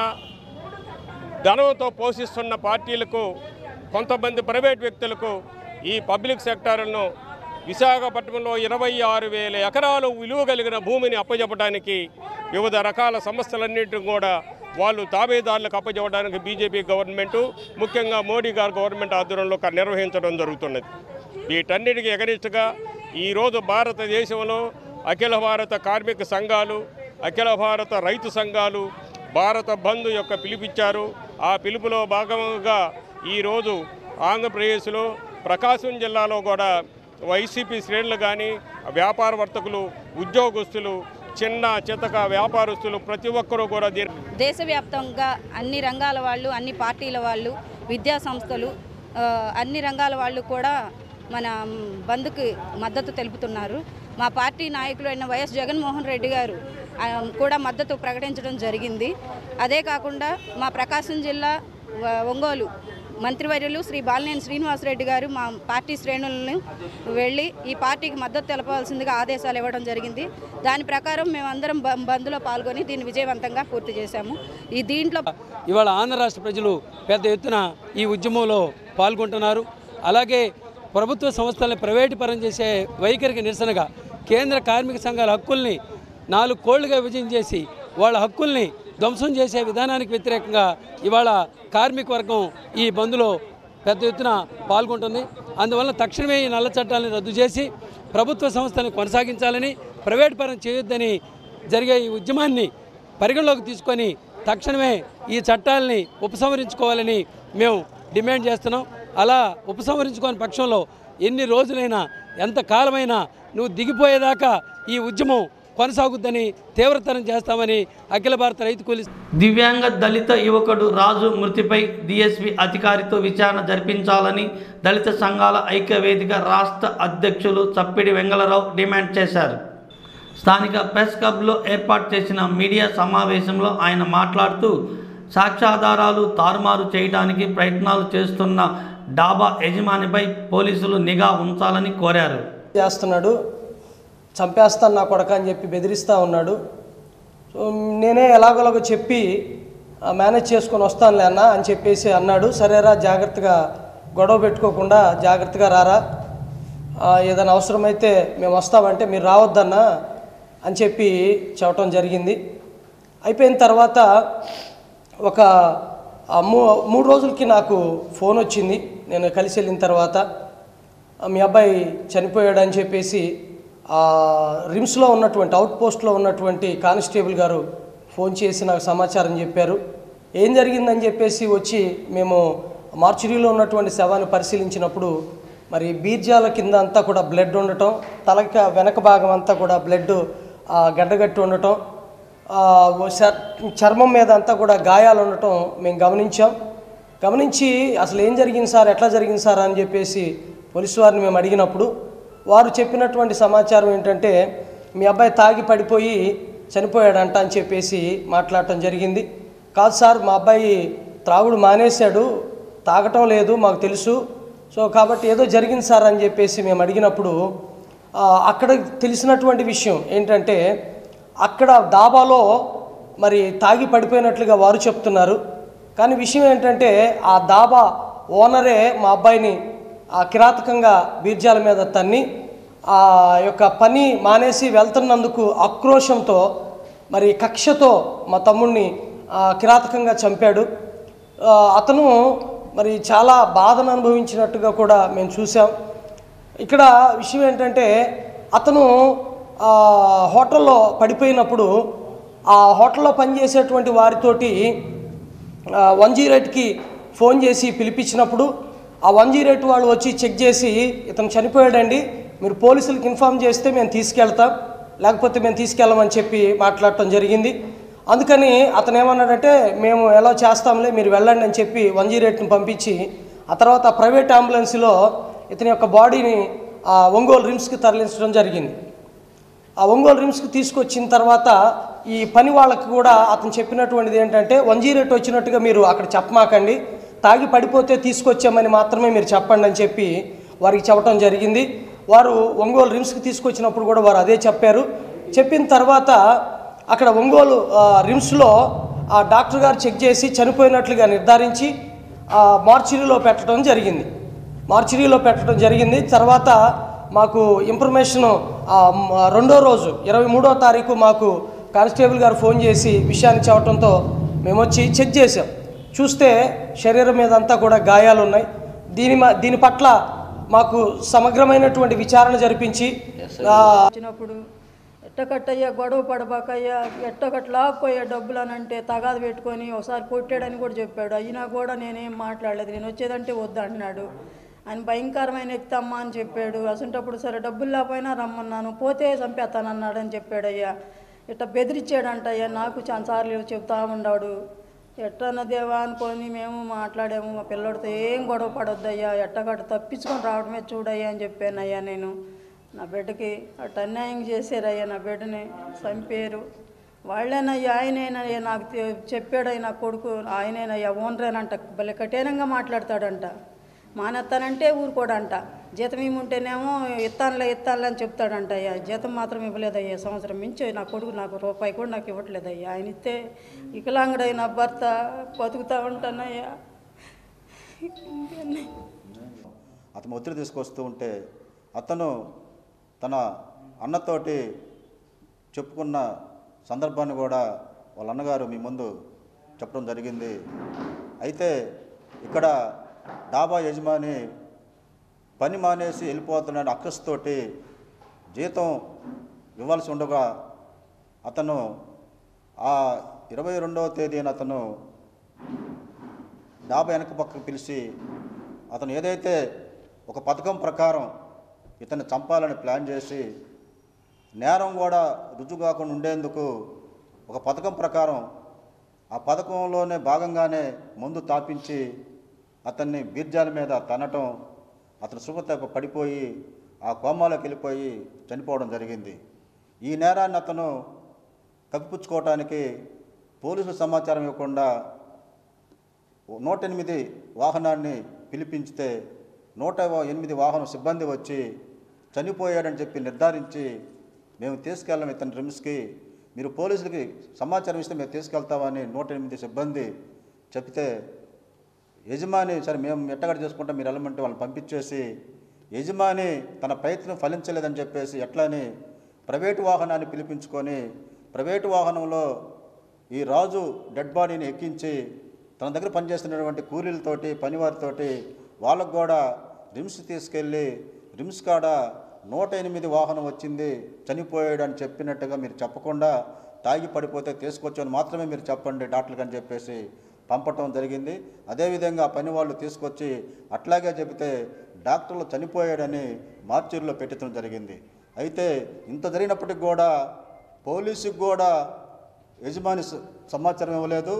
Speaker 16: ధనంతో పోషిస్తున్న పార్టీలకు కొంతమంది ప్రైవేట్ వ్యక్తులకు ఈ పబ్లిక్ సెక్టార్లను విశాఖపట్నంలో ఇరవై ఆరు వేల ఎకరాలు విలువ కలిగిన భూమిని అప్పజెప్పడానికి వివిధ రకాల సంస్థలన్నింటిని కూడా వాళ్ళు తాబేదారులకు అప్పచెప్పడానికి బీజేపీ గవర్నమెంటు ముఖ్యంగా మోడీ గారు గవర్నమెంట్ ఆధ్వర్యంలో క- నిర్వహించడం జరుగుతున్నది వీటన్నిటికీ ఎగనిస్ట్గా ఈరోజు భారతదేశంలో అఖిల భారత కార్మిక సంఘాలు అఖిల భారత రైతు సంఘాలు భారత బంద్ యొక్క పిలుపిచ్చారు ఆ పిలుపులో భాగంగా ఈరోజు ఆంధ్రప్రదేశ్లో ప్రకాశం జిల్లాలో కూడా వైసీపీ శ్రేణులు కానీ వ్యాపార వర్తకులు ఉద్యోగస్తులు చిన్న చితక వ్యాపారస్తులు ప్రతి ఒక్కరూ కూడా దీని
Speaker 17: దేశవ్యాప్తంగా అన్ని రంగాల వాళ్ళు అన్ని పార్టీల వాళ్ళు విద్యా సంస్థలు ఆ, అన్ని రంగాల వాళ్ళు కూడా మన మ్, బంద్కి మద్దతు తెలుపుతున్నారు మా పార్టీ నాయకులు అయిన వైఎస్ జగన్మోహన్ రెడ్డి గారు ఆ, కూడా మద్దతు ప్రకటించడం జరిగింది అదే కాకుండా మా ప్రకాశం జిల్లా వ- ఒంగోలు మంత్రివర్యులు శ్రీ బాలినేని శ్రీనివాసరెడ్డి గారు మా పార్టీ శ్రేణులను వెళ్ళి ఈ పార్టీకి మద్దతు తెలపాల్సిందిగా ఆదేశాలు ఇవ్వడం జరిగింది దాని ప్రకారం మేమందరం బ- బంద్లో పాల్గొని దీన్ని విజయవంతంగా పూర్తి చేశాము ఈ దీంట్లో
Speaker 18: ఇవాళ ఆంధ్ర రాష్ట్ర ప్రజలు పెద్ద ఎత్తున ఈ ఉద్యమంలో పాల్గొంటున్నారు అలాగే ప్రభుత్వ సంస్థలను ప్రైవేటు పరం చేసే వైఖరికి నిరసనగా కేంద్ర కార్మిక సంఘాల హక్కుల్ని నాలుగు కోళ్లుగా విభజన చేసి వాళ్ళ హక్కుల్ని ధ్వంసం చేసే విధానానికి వ్యతిరేకంగా ఇవాళ కార్మిక వర్గం ఈ బంద్లో పెద్ద ఎత్తున పాల్గొంటుంది అందువల్ల తక్షణమే ఈ నల్ల చట్టాలను రద్దు చేసి ప్రభుత్వ సంస్థలను కొనసాగించాలని ప్రైవేట్ పరం చేయొద్దని జరిగే ఈ ఉద్యమాన్ని పరిగణలోకి తీసుకొని తక్షణమే ఈ చట్టాలని ఉపసంహరించుకోవాలని మేము డిమాండ్ చేస్తున్నాం అలా ఉపసంహరించుకోని పక్షంలో ఎన్ని రోజులైనా ఎంత కాలమైనా నువ్వు దిగిపోయేదాకా ఈ ఉద్యమం కొనసాగుద్దని తీవ్రతరం చేస్తామని అఖిల భారత రైతు కూలీ
Speaker 1: దివ్యాంగ దళిత యువకుడు రాజు మృతిపై డిఎస్పి అధికారితో విచారణ జరిపించాలని దళిత సంఘాల ఐక్యవేదిక రాష్ట్ర అధ్యక్షులు చప్పిడి వెంగళరావు డిమాండ్ చేశారు స్థానిక ప్రెస్ క్లబ్లో ఏర్పాటు చేసిన మీడియా సమావేశంలో ఆయన మాట్లాడుతూ సాక్ష్యాధారాలు తారుమారు చేయడానికి ప్రయత్నాలు చేస్తున్న డాబా యజమానిపై పోలీసులు నిఘా ఉంచాలని కోరారు
Speaker 19: చేస్తున్నాడు చంపేస్తాను నా కొడక అని చెప్పి బెదిరిస్తూ ఉన్నాడు సో నేనే ఎలాగోలాగో చెప్పి "ఆ, మేనేజ్ చేసుకొని వస్తానులే అన్న అని చెప్పేసి అన్నాడు సరేరా జాగ్రత్తగా గొడవ పెట్టుకోకుండా జాగ్రత్తగా రారా ఆ, ఏదైనా అవసరమైతే మేము వస్తామంటే మీరు రావద్దన్నా అని చెప్పి చెప్పడం జరిగింది అయిపోయిన తర్వాత ఒక ఆ, మూ మూడు రోజులకి నాకు ఫోన్ వచ్చింది నేను కలిసి వెళ్ళిన తర్వాత ఆ, మీ అబ్బాయి చనిపోయాడు అని చెప్పేసి ఆ రిమ్స్లో ఉన్నటువంటి అవుట్ పోస్ట్లో ఉన్నటువంటి కానిస్టేబుల్ గారు ఫోన్ చేసి నాకు సమాచారం చెప్పారు ఏం జరిగిందని చెప్పేసి వచ్చి మేము మార్చురీలో ఉన్నటువంటి శవాన్ని పరిశీలించినప్పుడు మరి బీర్జాల కింద అంతా కూడా బ్లడ్ ఉండటం తలక వెనక భాగం అంతా కూడా బ్లడ్ గడ్డగట్టి ఉండటం ఆ, ఓ చర్- చర్మం మీద అంతా కూడా గాయాలు ఉండటం మేము గమనించాం గమనించి అసలు ఏం జరిగింది సార్ ఎట్లా జరిగింది సార్ అని చెప్పేసి పోలీసు వారిని మేము అడిగినప్పుడు వారు చెప్పినటువంటి సమాచారం ఏంటంటే మీ అబ్బాయి తాగి పడిపోయి చనిపోయాడంట అని చెప్పేసి మాట్లాడటం జరిగింది కాదు సార్ మా అబ్బాయి త్రాగుడు మానేశాడు తాగటం లేదు మాకు తెలుసు సో కాబట్టి ఏదో జరిగింది సార్ అని చెప్పేసి మేము అడిగినప్పుడు ఆ, అక్కడ తెలిసినటువంటి విషయం ఏంటంటే అక్కడ దాబాలో మరి తాగి పడిపోయినట్లుగా వారు చెప్తున్నారు కానీ విషయం ఏంటంటే ఆ దాబా ఓనరే మా అబ్బాయిని ఆ కిరాతకంగా బీర్జాల మీద తన్ని ఆ యొక్క పని మానేసి వెళ్తున్నందుకు ఆక్రోశంతో మరి కక్షతో మా తమ్ముడిని ఆ, కిరాతకంగా చంపాడు ఆ, అతను మరి చాలా బాధను అనుభవించినట్టుగా కూడా మేము చూసాం ఇక్కడ విషయం ఏంటంటే అతను ఆ, హోటల్లో పడిపోయినప్పుడు ఆ హోటల్లో పనిచేసేటువంటి వారితోటి వన్ జీరో ఎయిట్కి ఫోన్ చేసి పిలిపించినప్పుడు ఆ వన్ జీరో ఎయిట్ వాళ్ళు వచ్చి చెక్ చేసి ఇతను చనిపోయాడండి మీరు పోలీసులకు ఇన్ఫామ్ చేస్తే మేము తీసుకెళ్తాం లేకపోతే మేము తీసుకెళ్ళమని చెప్పి మాట్లాడటం జరిగింది అందుకని అతను ఏమన్నాడంటే మేము ఎలా చేస్తాంలే మీరు వెళ్ళండి అని చెప్పి వన్ జీరో ఎయిట్ని పంపించి ఆ తర్వాత ఆ ప్రైవేట్ అంబులెన్స్లో ఇతని యొక్క బాడీని ఆ ఒంగోలు రిమ్స్కి తరలించడం జరిగింది ఆ ఒంగోలు రిమ్స్కి తీసుకొచ్చిన తర్వాత ఈ పని వాళ్ళకి కూడా అతను చెప్పినటువంటిది ఏంటంటే వన్ జీరో ఎయిట్ వచ్చినట్టుగా మీరు అక్కడ చెప్పమాకండి తాగి పడిపోతే తీసుకొచ్చామని మాత్రమే మీరు చెప్పండి అని చెప్పి వారికి చెప్పడం జరిగింది వారు ఒంగోలు రిమ్స్కి తీసుకొచ్చినప్పుడు కూడా వారు అదే చెప్పారు చెప్పిన తర్వాత అక్కడ ఒంగోలు ఆ, రిమ్స్లో ఆ డాక్టర్ గారు చెక్ చేసి చనిపోయినట్లుగా నిర్ధారించి ఆ, మార్చిరీలో పెట్టడం జరిగింది మార్చిరీలో పెట్టడం జరిగింది తర్వాత మాకు ఇన్ఫర్మేషన్ రెండో రోజు ఇరవై మూడో తారీఖు మాకు కానిస్టేబుల్ గారు ఫోన్ చేసి విషయాన్ని చెప్పడంతో మేము వచ్చి చెక్ చేసాం చూస్తే శరీరం మీద అంతా కూడా గాయాలు ఉన్నాయి దీని మ- దీని పట్ల మాకు సమగ్రమైనటువంటి విచారణ జరిపించి ఆ,
Speaker 20: వచ్చినప్పుడు ఎట్టకట్టయ్యా గొడవ పడబాకయ్యా ఎట్టకట్ట లాక్కోయ్యా డబ్బులు అని అంటే తగాదు పెట్టుకొని ఒకసారి కొట్టాడని కూడా చెప్పాడు అయినా కూడా నేనేం మాట్లాడలేదు నేను వచ్చేదంటే వద్దు అంటున్నాడు ఆయన భయంకరమైన వ్యక్తి అమ్మ అని చెప్పాడు అసంటప్పుడు సరే డబ్బులు లేకపోయినా రమ్మన్నాను పోతే చంపేస్తానన్నాడు అని చెప్పాడు అయ్యా ఇట్ట బెదిరించాడంట అయ్యా నాకు చాలాసార్లు చెప్తా ఉన్నాడు ఎట్టన్న దేవా అనుకొని మేము మాట్లాడాము మా పిల్లడితో ఏం గొడవ పడొద్దయ్యా ఎట్టగట్ట తప్పించుకొని రావడమే చూడయ్యా అని చెప్పానయ్యా నేను నా బిడ్డకి అట్ట అన్యాయం చేశారయ్యా నా బిడ్డని చంపారు వాళ్ళేనయ్యా ఆయనేనయ్యా నాకు తె- చెప్పాడయ్యా నా కొడుకు ఆయనేనయ్యా ఓనరేనంట భలే కఠినంగా మాట్లాడతాడంట మానేస్తానంటే ఊరుకోడంట జీతం ఇమ్ముంటేనేమో ఇత్తానులే ఇత్తానులే అని చెప్తాడంట అయ్యా జీతం మాత్రం ఇవ్వలేదయ్యా సంవత్సరం మించి నా కొడుకు నాకు రూపాయి కూడా నాకు ఇవ్వట్లేదయ్యా ఆయన ఇస్తే వికలాంగుడైన భర్త బతుకుతా ఉంటానయ్యా
Speaker 21: అతను ఒత్తిడి తీసుకొస్తూ ఉంటే అతను తన అన్నతోటి చెప్పుకున్న సందర్భాన్ని కూడా వాళ్ళ అన్నగారు మీ ముందు చెప్పడం జరిగింది అయితే ఇక్కడ డాబా యజమాని పని మానేసి వెళ్ళిపోతున్నాడు అక్కస్తోటి జీతం ఇవ్వాల్సి ఉండగా అతను ఆ ఇరవై రెండవ తేదీన అతను డాబా వెనక పక్కకు పిలిచి అతను ఏదైతే ఒక పథకం ప్రకారం ఇతన్ని చంపాలని ప్లాన్ చేసి నేరం కూడా రుజువు కాకుండా ఉండేందుకు ఒక పథకం ప్రకారం ఆ పథకంలోనే భాగంగానే మందు తాపించి అతన్ని బీర్జాల మీద తనటం అతను సుఖత పడిపోయి ఆ కోమాలోకి వెళ్ళిపోయి చనిపోవడం జరిగింది ఈ నేరాన్ని అతను కప్పిపుచ్చుకోవటానికి పోలీసులు సమాచారం ఇవ్వకుండా నూట ఎనిమిది వాహనాన్ని పిలిపించితే నూట ఎనిమిది వాహనం సిబ్బంది వచ్చి చనిపోయాడని చెప్పి నిర్ధారించి మేము తీసుకెళ్ళాం ఇతని రిమ్స్కి మీరు పోలీసులకి సమాచారం ఇస్తే మేము తీసుకెళ్తామని నూట ఎనిమిది సిబ్బంది చెప్తే యజమాని సరే మేము ఎట్టగడ చేసుకుంటాం మీరు వెళ్ళమంటే వాళ్ళని పంపించేసి యజమాని తన ప్రయత్నం ఫలించలేదని చెప్పేసి ఎట్లని ప్రైవేటు వాహనాన్ని పిలిపించుకొని ప్రైవేటు వాహనంలో ఈ రాజు డెడ్ బాడీని ఎక్కించి తన దగ్గర పనిచేస్తున్నటువంటి కూలీలతోటి పనివారితోటి వాళ్ళకు కూడా రిమ్స్ తీసుకెళ్ళి రిమ్స్ కాడ నూట ఎనిమిది వాహనం వచ్చింది చనిపోయాడు అని చెప్పినట్టుగా మీరు చెప్పకుండా తాగి పడిపోతే తీసుకొచ్చని మాత్రమే మీరు చెప్పండి డాక్టర్కి అని చెప్పేసి పంపటం జరిగింది అదేవిధంగా ఆ పని వాళ్ళు తీసుకొచ్చి అట్లాగే చెబితే డాక్టర్లు చనిపోయాడని మార్చూరులో పెట్టడం జరిగింది అయితే ఇంత జరిగినప్పటికి కూడా పోలీసుకు కూడా యజమాని స- సమాచారం ఇవ్వలేదు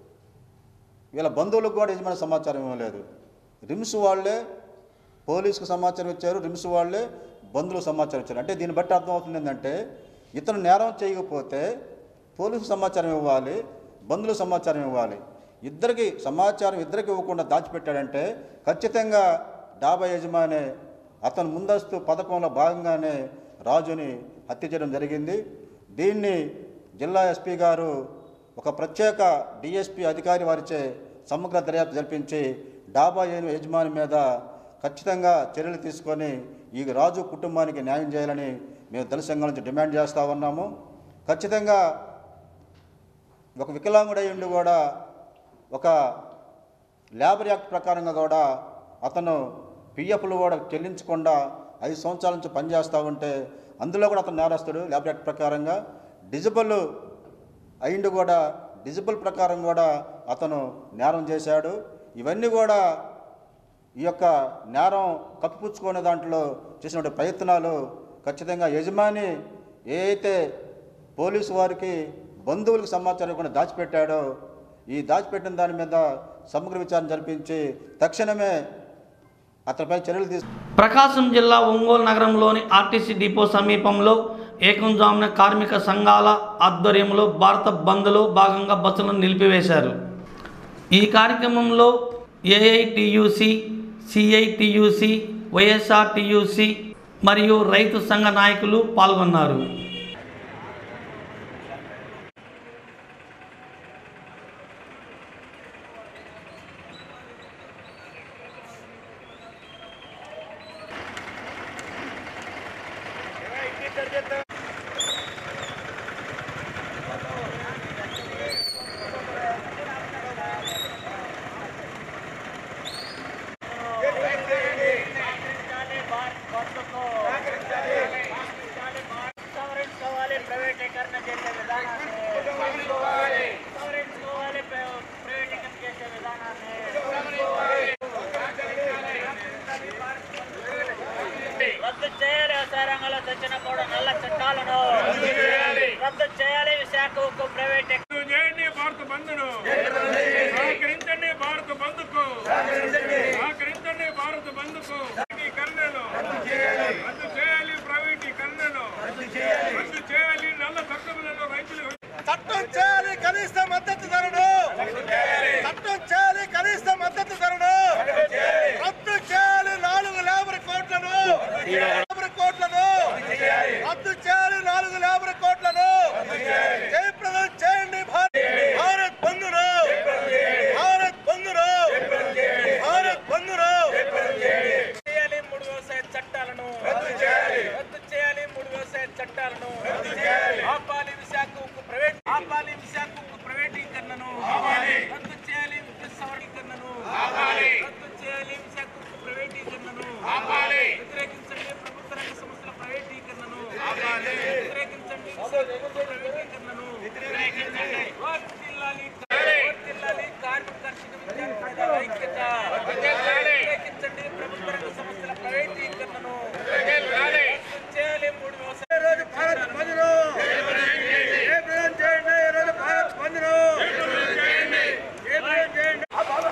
Speaker 21: వీళ్ళ బంధువులకు కూడా యజమాని సమాచారం ఇవ్వలేదు రిమ్స్ వాళ్ళే పోలీసుకు సమాచారం ఇచ్చారు రిమ్స్ వాళ్ళే బంధువులకు సమాచారం ఇచ్చారు అంటే దీన్ని బట్టి అర్థమవుతుంది ఏంటంటే ఇతను నేరం చేయకపోతే పోలీసు సమాచారం ఇవ్వాలి బంధువులకు సమాచారం ఇవ్వాలి ఇద్దరికి సమాచారం ఇద్దరికి ఇవ్వకుండా దాచిపెట్టాడంటే ఖచ్చితంగా డాబా యజమాని అతను ముందస్తు పథకంలో భాగంగానే రాజుని హత్య చేయడం జరిగింది దీన్ని జిల్లా ఎస్పీ గారు ఒక ప్రత్యేక డిఎస్పి అధికారి వారిచే సమగ్ర దర్యాప్తు జరిపించి డాబా యజ- యజమాని మీద ఖచ్చితంగా చర్యలు తీసుకొని ఈ రాజు కుటుంబానికి న్యాయం చేయాలని మేము దళిత సంఘం నుంచి డిమాండ్ చేస్తూ ఉన్నాము ఖచ్చితంగా ఒక వికలాంగుడై ఉండి కూడా ఒక లేబర్ యాక్ట్ ప్రకారంగా కూడా అతను పిఎఫ్లు కూడా చెల్లించకుండా ఐదు సంవత్సరాల నుంచి పనిచేస్తూ ఉంటే అందులో కూడా అతను నేరస్తుడు లేబర్ యాక్ట్ ప్రకారంగా డిజిబుల్ అయిండు కూడా డిజిబుల్ ప్రకారం కూడా అతను నేరం చేశాడు ఇవన్నీ కూడా ఈ యొక్క నేరం కప్పిపుచ్చుకునే దాంట్లో చేసినటువంటి ప్రయత్నాలు ఖచ్చితంగా యజమాని ఏ అయితే పోలీసు వారికి బంధువులకు సమాచారం కూడా దాచిపెట్టాడో ఈ దాచిపెట్టిన దాని మీద సమగ్ర విచారణ జరిపించి తక్షణమే అతనిపై చర్యలు తీసుకు
Speaker 1: ప్రకాశం జిల్లా ఒంగోలు నగరంలోని ఆర్టీసీ డిపో సమీపంలో ఏకంజామున కార్మిక సంఘాల ఆధ్వర్యంలో భారత బంద్లో భాగంగా బస్సులను నిలిపివేశారు ఈ కార్యక్రమంలో ఏఐటియుసి సిఐటియుసి వైఎస్ఆర్టియుసి మరియు రైతు సంఘ నాయకులు పాల్గొన్నారు
Speaker 14: రద్దు చేయాలి వ్యవసాయ రంగంలో తెచ్చిన మూడు నల్ల చట్టాలను రద్దు చేయాలి విశాఖ ఉక్కు ప్రైవేట్
Speaker 16: చేయండి భారత బంధును సహకరించండి భారత బంధుకు సహకరించండి భారత బంధుకు ప్రైవేటీకరణను రద్దు చేయాలి ప్రైవేటీకరణను రద్దు చేయాలి నల్ల చట్టములను రైతులు
Speaker 12: చట్టం చేయాలి కనీస మద్దతు ధరను చట్టం చేయాలి కనీస మద్దతు ధరను రద్దు చేయాలి నాలుగు లేబర్ కోట్లను లేబర్ కోట్లను రద్దు చేయాలి నాలుగు లేబర్ కోట్లను జయప్రదం చేయండి భారత్ భారత్ బంధును భారత్ బంధును భారత్ బంధును
Speaker 14: చేయాలి మూడు వ్యవసాయ చట్టాలను రద్దు చేయాలి రద్దు చేయాలి మూడు వ్యవసాయ చట్టాలను రద్దు చేయాలి ఆపాలి విశాఖ ఉక్కు ప్రైవేట్ ఆపాలి విశాఖ ఉక్కు ప్రైవేటీకరణను ఆపాలి రద్దు చేయాలి విద్యుత్ సవరణీకరణను ఆపాలి రద్దు చేయాలి విశాఖ ఉక్కు ప్రైవేటీకరణను ఆపాలి వ్యతిరేకించండి ప్రభుత్వ రంగ సంస్థల ప్రైవేటీకరణను ఆపాలి వ్యతిరేకించండి విశాఖ ఉక్కు ప్రైవేటీకరణను వ్యతిరేకించండి వర్ధిల్లాలి వర్ధిల్లాలి కార్మిక కర్షక విద్యార్థుల ఐక్యత వ్యతిరేకించండి ప్రభుత్వ రంగ సంస్థల ప్రైవేటీకరణను రద్దు చేయాలి మూడు వ్యవసాయ
Speaker 12: రోజు భారత్ బంధును జయప్రదం చేయండి ఈ రోజు భారత్ బంధును జయప్రదం చేయండి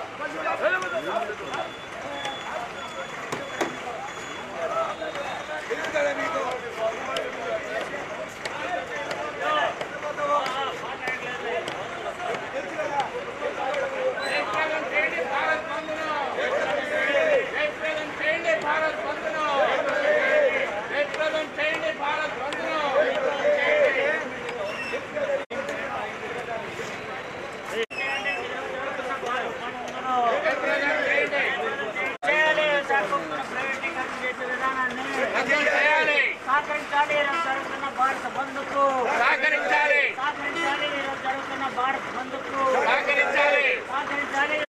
Speaker 14: చేయాలి విశాఖ ఉక్కును ప్రైవేటీకరణ చేసే విధానాన్ని చేయాలి సహకరించాలి ఈరోజు జరుగుతున్న భారత బంధుకు సహకరించాలి సహకరించాలి ఈరోజు జరుగుతున్న భారత బంధుకు సహకరించాలి సహకరించాలి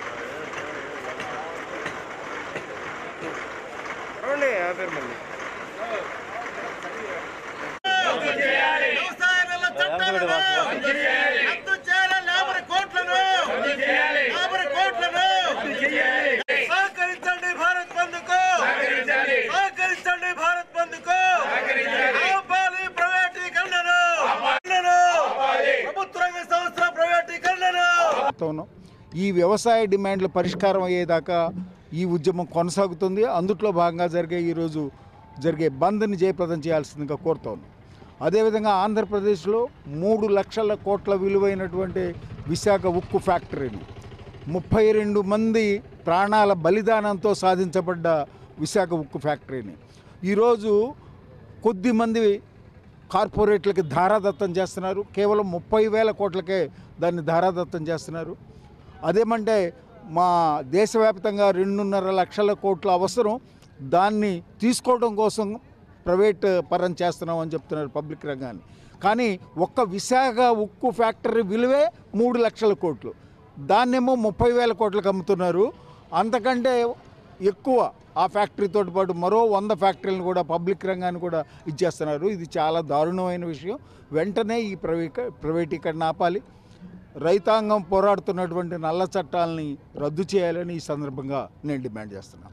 Speaker 12: వ్యవసాయ రంగ చట్టాలను రద్దు చేయాలి లేబర్ కోట్లను లేబర్ కోట్లను సహకరించండి భారత్ బంధుకు సహకరించండి భారత్ బంధుకు ఆపాలి ప్రైవేటీకరణను ప్రభుత్వ రంగ సంస్థల ప్రైవేటీకరణను
Speaker 2: చెప్తాను ఈ వ్యవసాయ డిమాండ్ల పరిష్కారం అయ్యేదాకా ఈ ఉద్యమం కొనసాగుతుంది అందుట్లో భాగంగా జరిగే ఈరోజు జరిగే బంద్ని జయప్రదం చేయాల్సిందిగా కోరుతాను అదేవిధంగా ఆంధ్రప్రదేశ్లో మూడు లక్షల కోట్ల విలువైనటువంటి విశాఖ ఉక్కు ఫ్యాక్టరీని ముప్పై రెండు మంది ప్రాణాల బలిదానంతో సాధించబడ్డ విశాఖ ఉక్కు ఫ్యాక్టరీని ఈరోజు కొద్ది మంది కార్పొరేట్లకి ధారాదత్తం చేస్తున్నారు కేవలం ముప్పై వేల కోట్లకే దాన్ని ధారాదత్తం చేస్తున్నారు అదేమంటే మా దేశవ్యాప్తంగా రెండున్నర లక్షల కోట్ల అవసరం దాన్ని తీసుకోవడం కోసం ప్రైవేట్ పరం చేస్తున్నాం అని చెప్తున్నారు పబ్లిక్ రంగాన్ని కానీ ఒక్క విశాఖ ఉక్కు ఫ్యాక్టరీ విలువే మూడు లక్షల కోట్లు దాన్నేమో ముప్పై వేల కోట్లకు అమ్ముతున్నారు అంతకంటే ఎక్కువ ఆ ఫ్యాక్టరీతో పాటు మరో వంద ఫ్యాక్టరీలను కూడా పబ్లిక్ రంగాన్ని కూడా ఇచ్చేస్తున్నారు ఇది చాలా దారుణమైన విషయం వెంటనే ఈ ప్రైవేక ప్రైవేటీకరణ ఆపాలి రైతాంగం పోరాడుతున్నటువంటి నల్ల చట్టాలని రద్దు చేయాలని ఈ సందర్భంగా నేను డిమాండ్ చేస్తున్నాను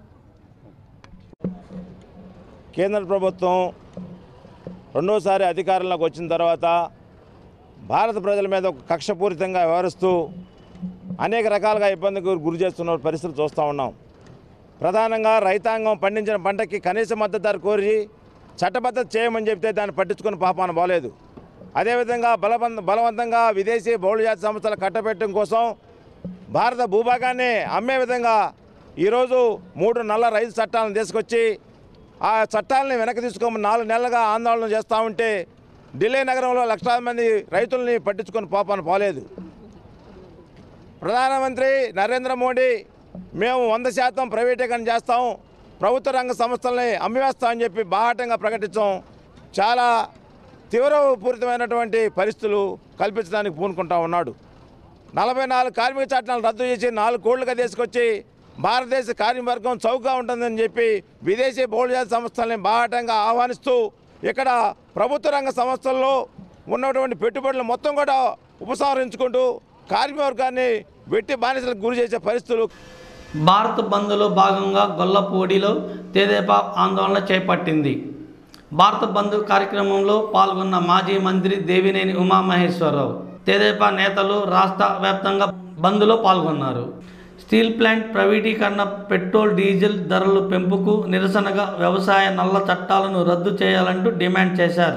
Speaker 5: కేంద్ర ప్రభుత్వం రెండోసారి అధికారంలోకి వచ్చిన తర్వాత భారత ప్రజల మీద ఒక కక్షపూరితంగా వ్యవహరిస్తూ అనేక రకాలుగా ఇబ్బందికి గురి చేస్తున్న పరిస్థితులు చూస్తూ ఉన్నాం ప్రధానంగా రైతాంగం పండించిన పంటకి కనీస మద్దతు ధర కోరి చట్టబద్ధత చేయమని చెప్తే దాన్ని పట్టించుకుని పాపాన పోలేదు అదేవిధంగా బలవంత బలవంతంగా విదేశీ బహుళజాతి సంస్థల కట్టబెట్టడం కోసం భారత భూభాగాన్ని అమ్మే విధంగా ఈరోజు మూడు నల్ల రైతు చట్టాలను తీసుకొచ్చి ఆ చట్టాలని వెనక్కి తీసుకోమని నాలుగు నెలలుగా ఆందోళన చేస్తూ ఉంటే ఢిల్లీ నగరంలో లక్షలాది మంది రైతుల్ని పట్టించుకొని పాపాన పోలేదు ప్రధానమంత్రి నరేంద్ర మోడీ మేము వంద శాతం ప్రైవేటీకరణ చేస్తాం ప్రభుత్వ రంగ సంస్థల్ని అమ్మివేస్తామని చెప్పి బాహాటంగా ప్రకటించాం చాలా తీవ్రపూరితమైనటువంటి పరిస్థితులు కల్పించడానికి పూనుకుంటా ఉన్నాడు నలభై నాలుగు కార్మిక చట్టాలను రద్దు చేసి నాలుగు కోళ్లుగా తీసుకొచ్చి భారతదేశ కార్మికవర్గం చౌకగా ఉంటుందని చెప్పి విదేశీ బహుళజాతి సంస్థల్ని బాహాటంగా ఆహ్వానిస్తూ ఇక్కడ ప్రభుత్వ రంగ సంస్థల్లో ఉన్నటువంటి పెట్టుబడులు మొత్తం కూడా ఉపసంహరించుకుంటూ కార్మికవర్గాన్ని వెట్టి బానిసలకు గురి చేసే పరిస్థితులు
Speaker 1: భారత్ బంద్లో భాగంగా గొల్లపూడిలో తెదేపా ఆందోళన చేపట్టింది భారత బంద్ కార్యక్రమంలో పాల్గొన్న మాజీ మంత్రి దేవినేని ఉమామహేశ్వరరావు తెదేపా నేతలు రాష్ట్ర వ్యాప్తంగా బంద్లో పాల్గొన్నారు స్టీల్ ప్లాంట్ ప్రైవేటీకరణ పెట్రోల్ డీజిల్ ధరల పెంపుకు నిరసనగా వ్యవసాయ నల్ల చట్టాలను రద్దు చేయాలంటూ డిమాండ్ చేశారు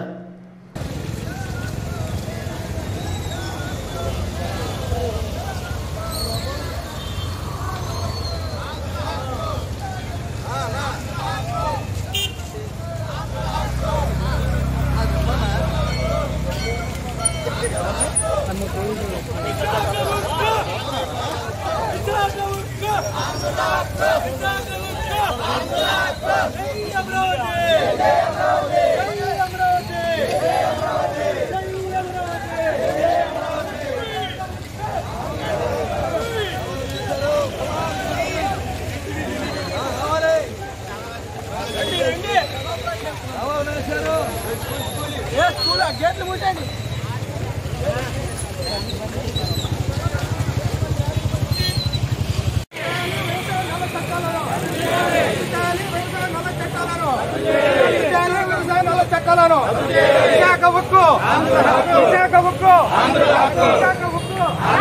Speaker 14: గేట్లు ముట్టండి చట్టాలను విశాఖ ఉక్కు విశాఖ ఉక్కు విశాఖ ఉక్కు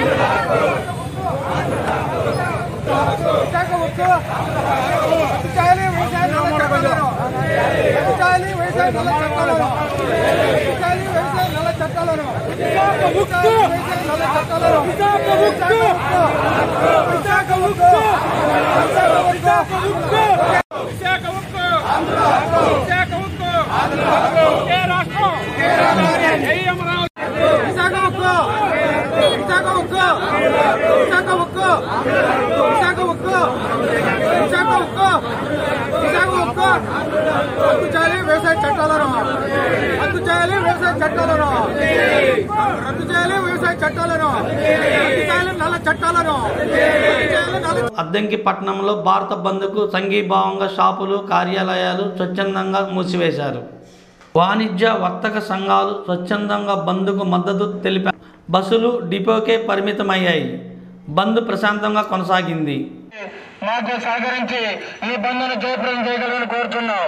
Speaker 14: విశాఖ ఉక్కు చాలి వ్యవసాయ నల్ల చట్టాలను చాలి వ్యవసాయ నల్ల చట్టాలను చాలి వ్యవసాయ నల్ల చట్టాలను విశాఖ ఉక్కు నల్ల చట్టాలను విశాఖ ఉక్కు విశాఖ ఉక్కు విశాఖ ఉక్కు విశాఖ ఉక్కు విశాఖ ఉక్కు ఏ రాష్ట్రం ఏ అమరావతి విశాఖ ఉక్కు విశాఖ ఉక్కు విశాఖ ఉక్కు విశాఖ ఉక్కు విశాఖ ఉక్కు విశాఖ ఉక్కు రద్దు చేయాలి వ్యవసాయ చట్టాలను రద్దు చేయాలి వ్యవసాయ చట్టాలను రద్దు చేయాలి వ్యవసాయ చట్టాలను రద్దు చేయాలి నల్ల చట్టాలను రద్దు చేయాలి నల్ల
Speaker 1: అద్దంకి పట్టణంలో భారత బంద్కు సంఘీభావంగా షాపులు కార్యాలయాలు స్వచ్ఛందంగా మూసివేశారు వాణిజ్య వర్తక సంఘాలు స్వచ్ఛందంగా బంద్కు మద్దతు తెలిపారు బస్సులు డిపోకే పరిమితమయ్యాయి బంద్ ప్రశాంతంగా కొనసాగింది
Speaker 11: మాకు సహకరించి ఈ బంధును జయప్రదం చేయగలని కోరుతున్నాం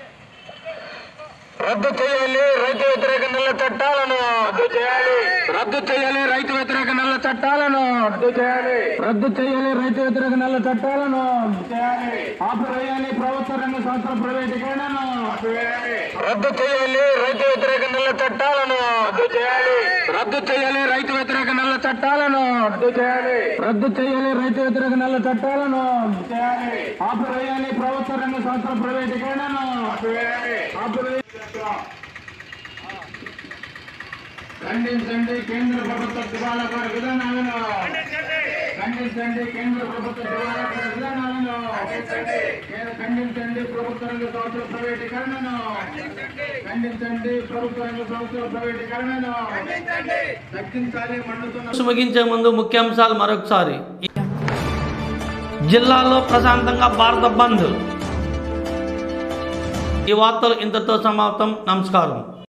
Speaker 11: రద్దు చేయాలి రైతు వ్యతిరేక నల్ల చట్టాలను రద్దు చేయాలి రద్దు చేయాలి రైతు వ్యతిరేక నల్ల చట్టాలను రద్దు చేయాలి రద్దు చేయాలి రైతు వ్యతిరేక నల్ల చట్టాలను చేయాలి ఆపివేయాలి ప్రభుత్వ రంగ సంస్థల ప్రైవేటీకరణను రద్దు చేయాలి రైతు వ్యతిరేక నల్ల చట్టాలను రద్దు చేయాలి రద్దు చేయాలి రైతు వ్యతిరేక నల్ల చట్టాలను రద్దు చేయాలి రద్దు చేయాలి రైతు వ్యతిరేక నల్ల చట్టాలను చేయాలి ఆపివేయాలి ప్రభుత్వ రంగ సంస్థల ప్రైవేటీకరణను ఆపివేయాలి ఖండించండి కేంద్ర ప్రభుత్వ దివాళాకార విధానాలను ఖండించండి ఖండించండి కేంద్ర ప్రభుత్వ దివాలా విధానాలను కేంద్ర- ఖండించండి ప్రభుత్వ రంగ సంస్థల ప్రైవేటీకరణను ఖండించండి ప్రభుత్వ రంగ సంస్థల ప్రైవేటీకరణను తగ్గించాలి మండుతున్న
Speaker 1: ముగించే ముందు ముఖ్యాంశాలు మరొకసారి జిల్లాలో ప్రశాంతంగా భారత బంద్ ఈ వార్తలు ఇంతతో సమాప్తం నమస్కారం